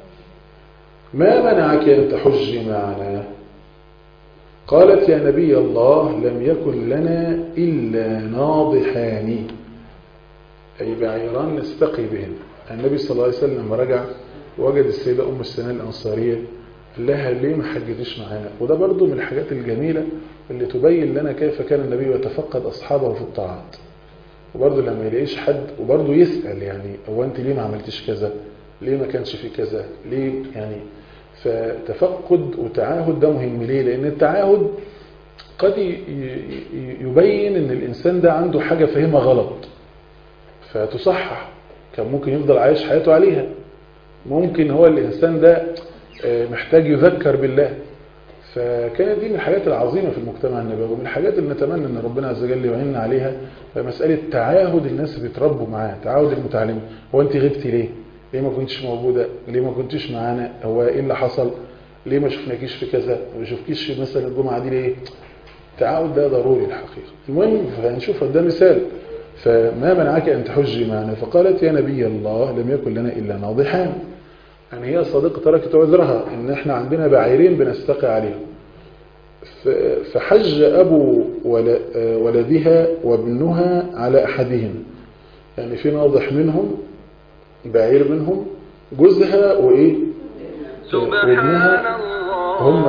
ما منعك أن تحجي معنا قالت يا نبي الله لم يكن لنا إلا ناضحان أي بعيران نستقي بهن النبي صلى الله عليه وسلم لما رجع وجد السيدة أم السنان الأنصارية قال لها ليه ما حجتيش معانا وده برضو من الحاجات الجميلة اللي تبين لنا كيف كان النبي يتفقد أصحابه في الطاعات وبرضه لما يلاقيش حد وبرضه يسأل يعني هو أنت ليه ما عملتيش كذا ليه ما كانش في كذا ليه يعني فتفقد وتعاهد ده مهم ليه لأن التعاهد قد ي- ي- يبين ان الانسان ده عنده حاجة فهمها غلط فتصحح كان ممكن يفضل عايش حياته عليها ممكن هو الانسان ده آه، محتاج يذكر بالله فكانت دي من الحاجات العظيمة في المجتمع النبوي ومن الحاجات اللي نتمنى ان ربنا عز وجل يعيننا عليها مسألة تعاهد الناس اللي بيتربوا معاه تعاهد المتعلمين هو انت غبتي ليه ليه ما كنتش موجودة ليه ما كنتش معانا هو ايه اللي حصل ليه ما شفناكيش في كذا ما شفكيش في مثلا الجمعة دي ليه التعاهد ده ضروري الحقيقة المهم فهنشوف ده مثال فما منعك أن تحجي معنا فقالت يا نبي الله لم يكن لنا إلا ناضحان يعني هي صديقة تركت عذرها إن إحنا عندنا بعيرين بنستقي عليهم ف- فحج أبو ول- ولدها وابنها على أحدهم يعني في ناضح منهم بعير منهم جوزها وإيه وابنها هم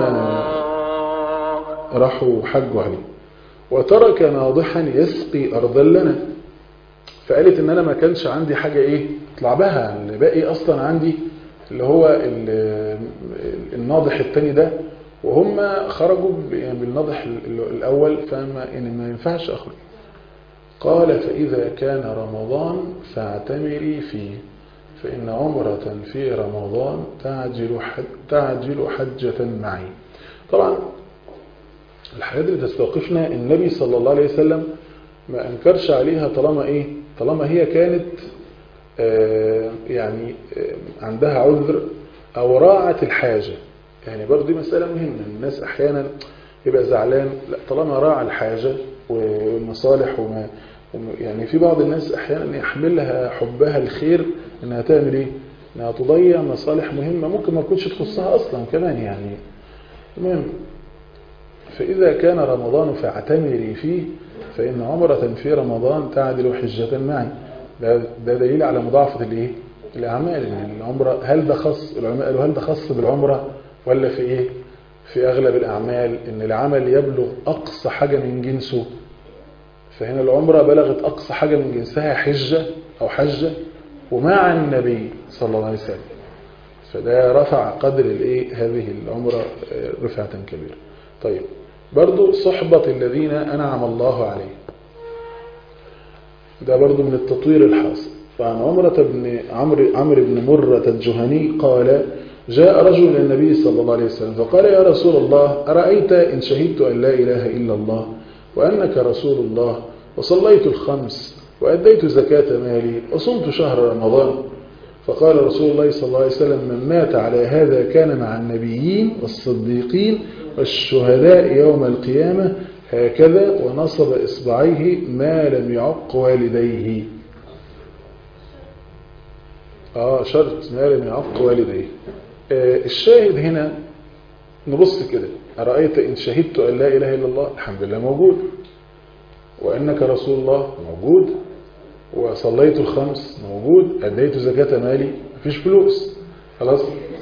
راحوا حجوا عليه وترك ناضحا يسقي أرضا لنا فقالت ان انا ما كانش عندي حاجة ايه اطلع بها اللي باقي اصلا عندي اللي هو ال- الناضح التاني ده وهم خرجوا ب- يعني بالناضح ال- الاول فما يعني ما ينفعش اخرج قال فاذا كان رمضان فاعتمري فيه فان عمرة في رمضان تعجل حج تعجل حجة معي طبعا الحاجات اللي تستوقفنا النبي صلى الله عليه وسلم ما انكرش عليها طالما ايه طالما هي كانت آه، يعني آه، عندها عذر او راعت الحاجة يعني برضه دي مسألة مهمة الناس احيانا يبقى زعلان لا طالما راعى الحاجة والمصالح وما وما- يعني في بعض الناس احيانا يحملها حبها الخير انها تعمل ايه انها تضيع مصالح مهمة ممكن ما تكونش تخصها اصلا كمان يعني المهم فإذا كان رمضان فاعتمري فيه فإن عمرة في رمضان تعدل حجة معي ده, ده دليل على مضاعفة الايه الأعمال يعني العمرة هل ده خاص العلماء قالوا هل ده خاص بالعمرة ولا في إيه في أغلب الأعمال إن العمل يبلغ أقصى حاجة من جنسه فهنا العمرة بلغت أقصى حاجة من جنسها حجة أو حجة ومع النبي صلى الله عليه وسلم فده رفع قدر الايه هذه العمرة آه، رفعة كبيرة طيب برضو صحبة الذين أنعم الله عليهم ده برضو من التطوير الحاصل فعن عمرة بن عمرو عمرو بن مرة الجهني قال جاء رجل إلى النبي صلى الله عليه وسلم فقال يا رسول الله أرأيت إن شهدت أن لا إله إلا الله وأنك رسول الله وصليت الخمس وأديت زكاة مالي وصمت شهر رمضان فقال رسول الله صلى الله عليه وسلم من مات على هذا كان مع النبيين والصديقين والشهداء يوم القيامة هكذا ونصب إصبعيه ما لم يعق والديه آه شرط ما لم يعق والديه آه الشاهد هنا نبص كده أرأيت إن شهدت أن لا إله إلا الله الحمد لله موجود وأنك رسول الله موجود وصليت الخمس موجود أديت زكاة مالي مفيش فلوس خلاص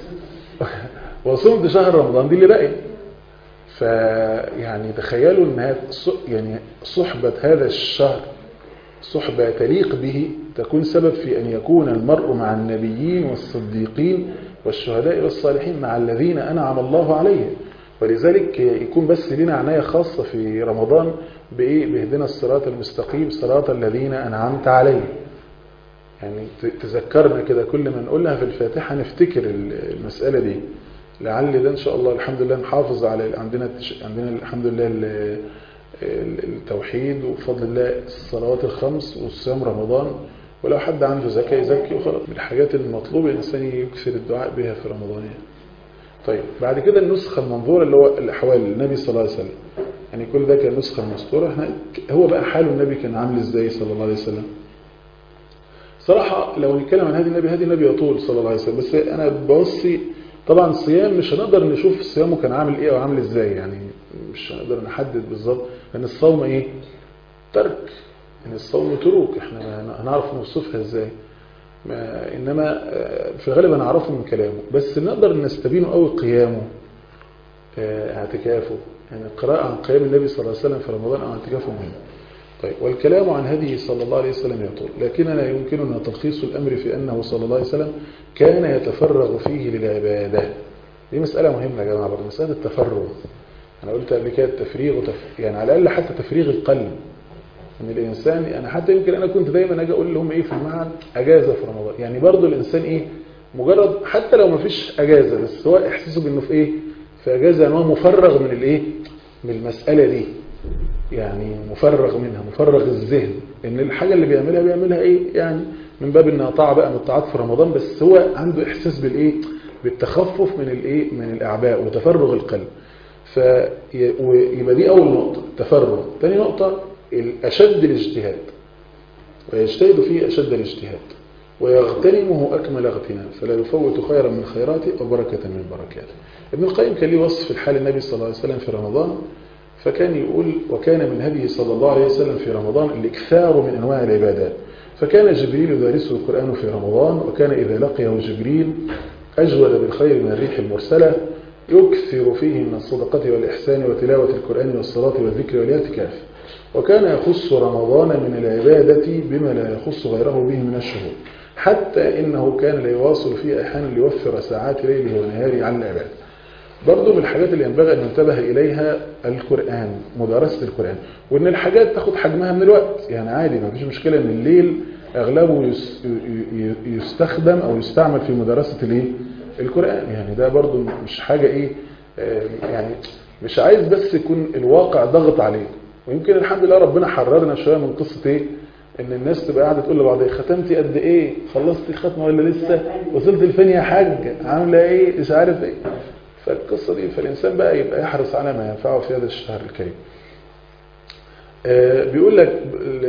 وصمت شهر رمضان دي اللي باقي فيعني تخيلوا ان يعني صحبة هذا الشهر صحبة تليق به تكون سبب في أن يكون المرء مع النبيين والصديقين والشهداء والصالحين مع الذين أنعم الله عليهم ولذلك يكون بس لنا عناية خاصة في رمضان بإيه بهدنا الصراط المستقيم صراط الذين أنعمت عليهم يعني تذكرنا كده كل ما نقولها في الفاتحة نفتكر المسألة دي لعل ده إن شاء الله الحمد لله نحافظ على عندنا عندنا الحمد لله التوحيد وبفضل الله الصلوات الخمس والصيام رمضان ولو حد عنده زكاة يزكي وخلاص من الحاجات المطلوبة الإنسان يكثر الدعاء بها في رمضان يعني. طيب بعد كده النسخة المنظورة اللي هو الأحوال النبي صلى الله عليه وسلم يعني كل ده كان نسخة مسطورة احنا هو بقى حال النبي كان عامل ازاي صلى الله عليه وسلم صراحة لو نتكلم عن هذه النبي هذه النبي يطول صلى الله عليه وسلم بس أنا بوصي طبعا الصيام مش هنقدر نشوف صيامه كان عامل ايه او عامل ازاي يعني مش هنقدر نحدد بالظبط لان الصوم ايه ترك يعني الصوم تروك احنا هنعرف نوصفها ازاي ما انما في الغالب هنعرفه من كلامه بس نقدر نستبينه قوي قيامه اعتكافه يعني القراءة عن قيام النبي صلى الله عليه وسلم في رمضان او اعتكافه مهم طيب والكلام عن هديه صلى الله عليه وسلم يطول لكننا يمكننا تلخيص الأمر في أنه صلى الله عليه وسلم كان يتفرغ فيه للعبادة دي مسألة مهمة يا جماعة برضه مسألة التفرغ أنا قلت قبل كده التفريغ وتف... يعني على الأقل حتى تفريغ القلب ان الإنسان أنا حتى يمكن أنا كنت دايما أجي أقول لهم إيه في المعهد أجازة في رمضان يعني برضه الإنسان إيه مجرد حتى لو ما فيش أجازة بس هو إحساسه بأنه في إيه في أجازة أن هو مفرغ من الإيه من المسألة دي يعني مفرغ منها مفرغ الذهن ان الحاجة اللي بيعملها بيعملها ايه يعني من باب انها طاعة بقى من الطاعات في رمضان بس هو عنده احساس بالايه بالتخفف من الايه من الاعباء وتفرغ القلب فيبقى دي اول نقطة تفرغ ثاني نقطة اشد الاجتهاد ويجتهد فيه اشد الاجتهاد ويغتنمه اكمل اغتنام فلا يفوت خيرا من خيراته وبركة من بركاته ابن القيم كان ليه وصف الحال النبي صلى الله عليه وسلم في رمضان فكان يقول وكان من هديه صلى الله عليه وسلم في رمضان الاكثار من أنواع العبادات فكان جبريل يدارسه القرآن في رمضان وكان إذا لقيه جبريل أجود بالخير من الريح المرسلة يكثر فيه من الصدقة والإحسان وتلاوة القرآن والصلاة والذكر والاعتكاف وكان يخص رمضان من العبادة بما لا يخص غيره به من الشهور حتى إنه كان ليواصل فيه أحيانا ليوفر ساعات ليله ونهاره على العبادة برضو من الحاجات اللي ينبغي أن ننتبه إليها القرآن مدارسة القرآن وأن الحاجات تاخد حجمها من الوقت يعني عادي ما فيش مشكلة أن الليل أغلبه يستخدم أو يستعمل في مدارسة الايه القرآن يعني ده برضو مش حاجة إيه يعني مش عايز بس يكون الواقع ضغط عليه ويمكن الحمد لله ربنا حررنا شوية من قصة إيه ان الناس تبقى قاعده تقول لبعضها ختمتي قد ايه خلصتي ختمه ولا لسه وصلت لفين يا حاج عامله ايه مش عارف ايه فالقصة دي فالإنسان بقى يبقى يحرص على ما ينفعه في هذا الشهر الكريم بيقول لك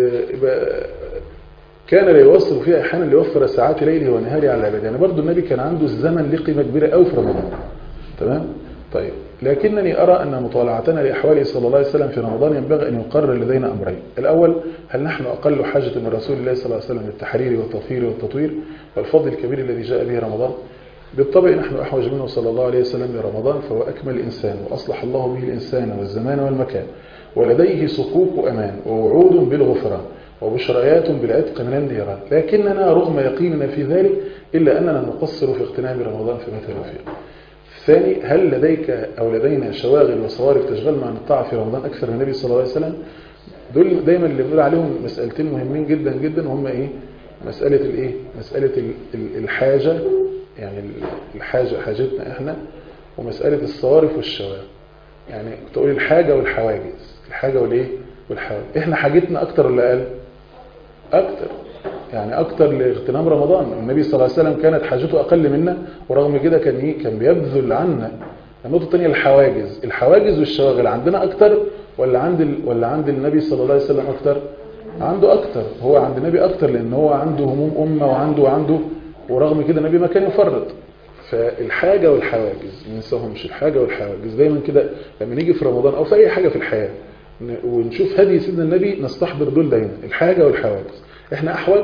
كان ليوصل فيها أحيانا ليوفر ساعات ليله ونهاره على العباد يعني برضو النبي كان عنده الزمن له قيمة كبيرة قوي في رمضان تمام طيب لكنني أرى أن مطالعتنا لأحواله صلى الله عليه وسلم في رمضان ينبغي أن يقرر لدينا أمرين الأول هل نحن أقل حاجة من رسول الله صلى الله عليه وسلم للتحرير والتطهير والتطوير والفضل الكبير الذي جاء به رمضان بالطبع نحن أحوج منه صلى الله عليه وسلم لرمضان فهو أكمل إنسان وأصلح الله به الإنسان والزمان والمكان ولديه صكوك أمان ووعود بالغفران وبشريات بالعتق من النيران لكننا رغم يقيننا في ذلك إلا أننا نقصر في اغتنام رمضان في مثل الوفيق الثاني هل لديك أو لدينا شواغل وصوارف تشغلنا عن الطاعة في رمضان أكثر من النبي صلى الله عليه وسلم دول دايما اللي بنقول عليهم مسألتين مهمين جدا جدا هم إيه مسألة الإيه مسألة الحاجة يعني الحاجة حاجتنا احنا ومسألة الصوارف والشوارع يعني تقول الحاجة والحواجز الحاجة والايه والحواجز احنا حاجتنا اكتر ولا اقل اكتر يعني اكتر لاغتنام رمضان النبي صلى الله عليه وسلم كانت حاجته اقل منا ورغم كده كان ايه كان بيبذل عنا النقطة الثانية الحواجز الحواجز والشواغل عندنا اكتر ولا عند ال... ولا عند النبي صلى الله عليه وسلم اكتر عنده اكتر هو عند النبي اكتر لان هو عنده هموم امه وعنده وعنده ورغم كده النبي ما كان يفرط فالحاجة والحواجز ما ننساهمش الحاجة والحواجز دايما كده لما نيجي في رمضان او في اي حاجة في الحياة ونشوف هدي سيدنا النبي نستحضر دول دايما الحاجة والحواجز احنا احوج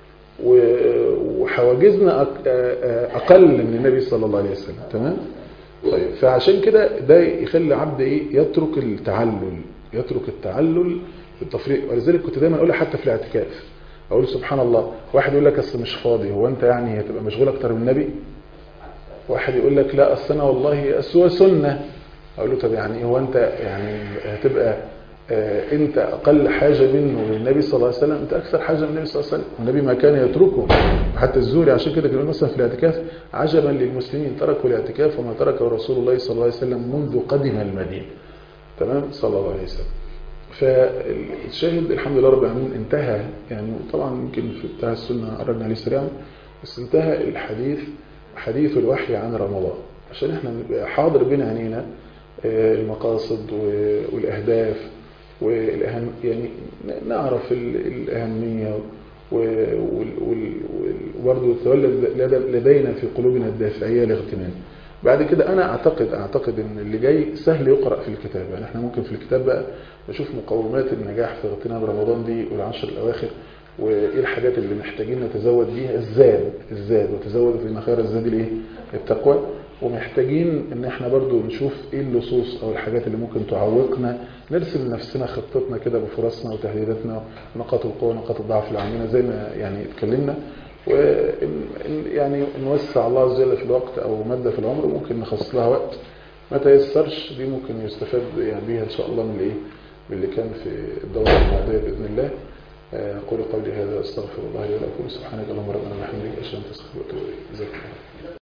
وحواجزنا اقل من النبي صلى الله عليه وسلم تمام طيب فعشان كده ده يخلي عبد ايه يترك التعلل يترك التعلل بالتفريق ولذلك كنت دايما اقولها حتى في الاعتكاف اقول سبحان الله واحد يقول لك اصل مش فاضي هو انت يعني هتبقى مشغول اكتر من النبي واحد يقول لك لا اصل انا والله اسوى سنه اقول له طب يعني هو انت يعني هتبقى آه انت اقل حاجه منه للنبي صلى الله عليه وسلم انت اكثر حاجه من النبي صلى الله عليه وسلم النبي ما كان يتركه حتى الزهري عشان كده كان مثلا في الاعتكاف عجبا للمسلمين تركوا الاعتكاف وما تركه رسول الله صلى الله عليه وسلم منذ قدم المدينه تمام صلى الله عليه وسلم فالشاهد الحمد لله رب العالمين انتهى يعني طبعا يمكن في بتاع السنه عرضنا عليه سريعا بس انتهى الحديث حديث الوحي عن رمضان عشان احنا نبقى حاضر بين عينينا المقاصد والاهداف والأهم يعني نعرف الأهمية وبرضه تولد لدينا في قلوبنا الدافعية لاغتنام بعد كده أنا أعتقد أعتقد إن اللي جاي سهل يقرأ في الكتاب يعني إحنا ممكن في الكتاب بقى نشوف مقومات النجاح في اغتنام رمضان دي والعشر الأواخر وإيه الحاجات اللي محتاجين نتزود بيها الزاد الزاد وتزود في خير الزاد الإيه التقوى ومحتاجين ان احنا برضو نشوف ايه اللصوص او الحاجات اللي ممكن تعوقنا نرسم لنفسنا خطتنا كده بفرصنا وتهديداتنا ونقاط القوة ونقاط الضعف اللي عندنا زي ما يعني اتكلمنا ويعني نوسع الله عز وجل في الوقت او مادة في العمر ممكن نخصص لها وقت ما تيسرش دي ممكن يستفاد يعني بيها ان شاء الله من الايه من اللي كان في الدورة الماضية باذن الله اقول قولي هذا استغفر الله لي ولكم سبحانك اللهم ربنا وبحمدك اشهد ان لا اله الا انت استغفرك واتوب اليك جزاك الله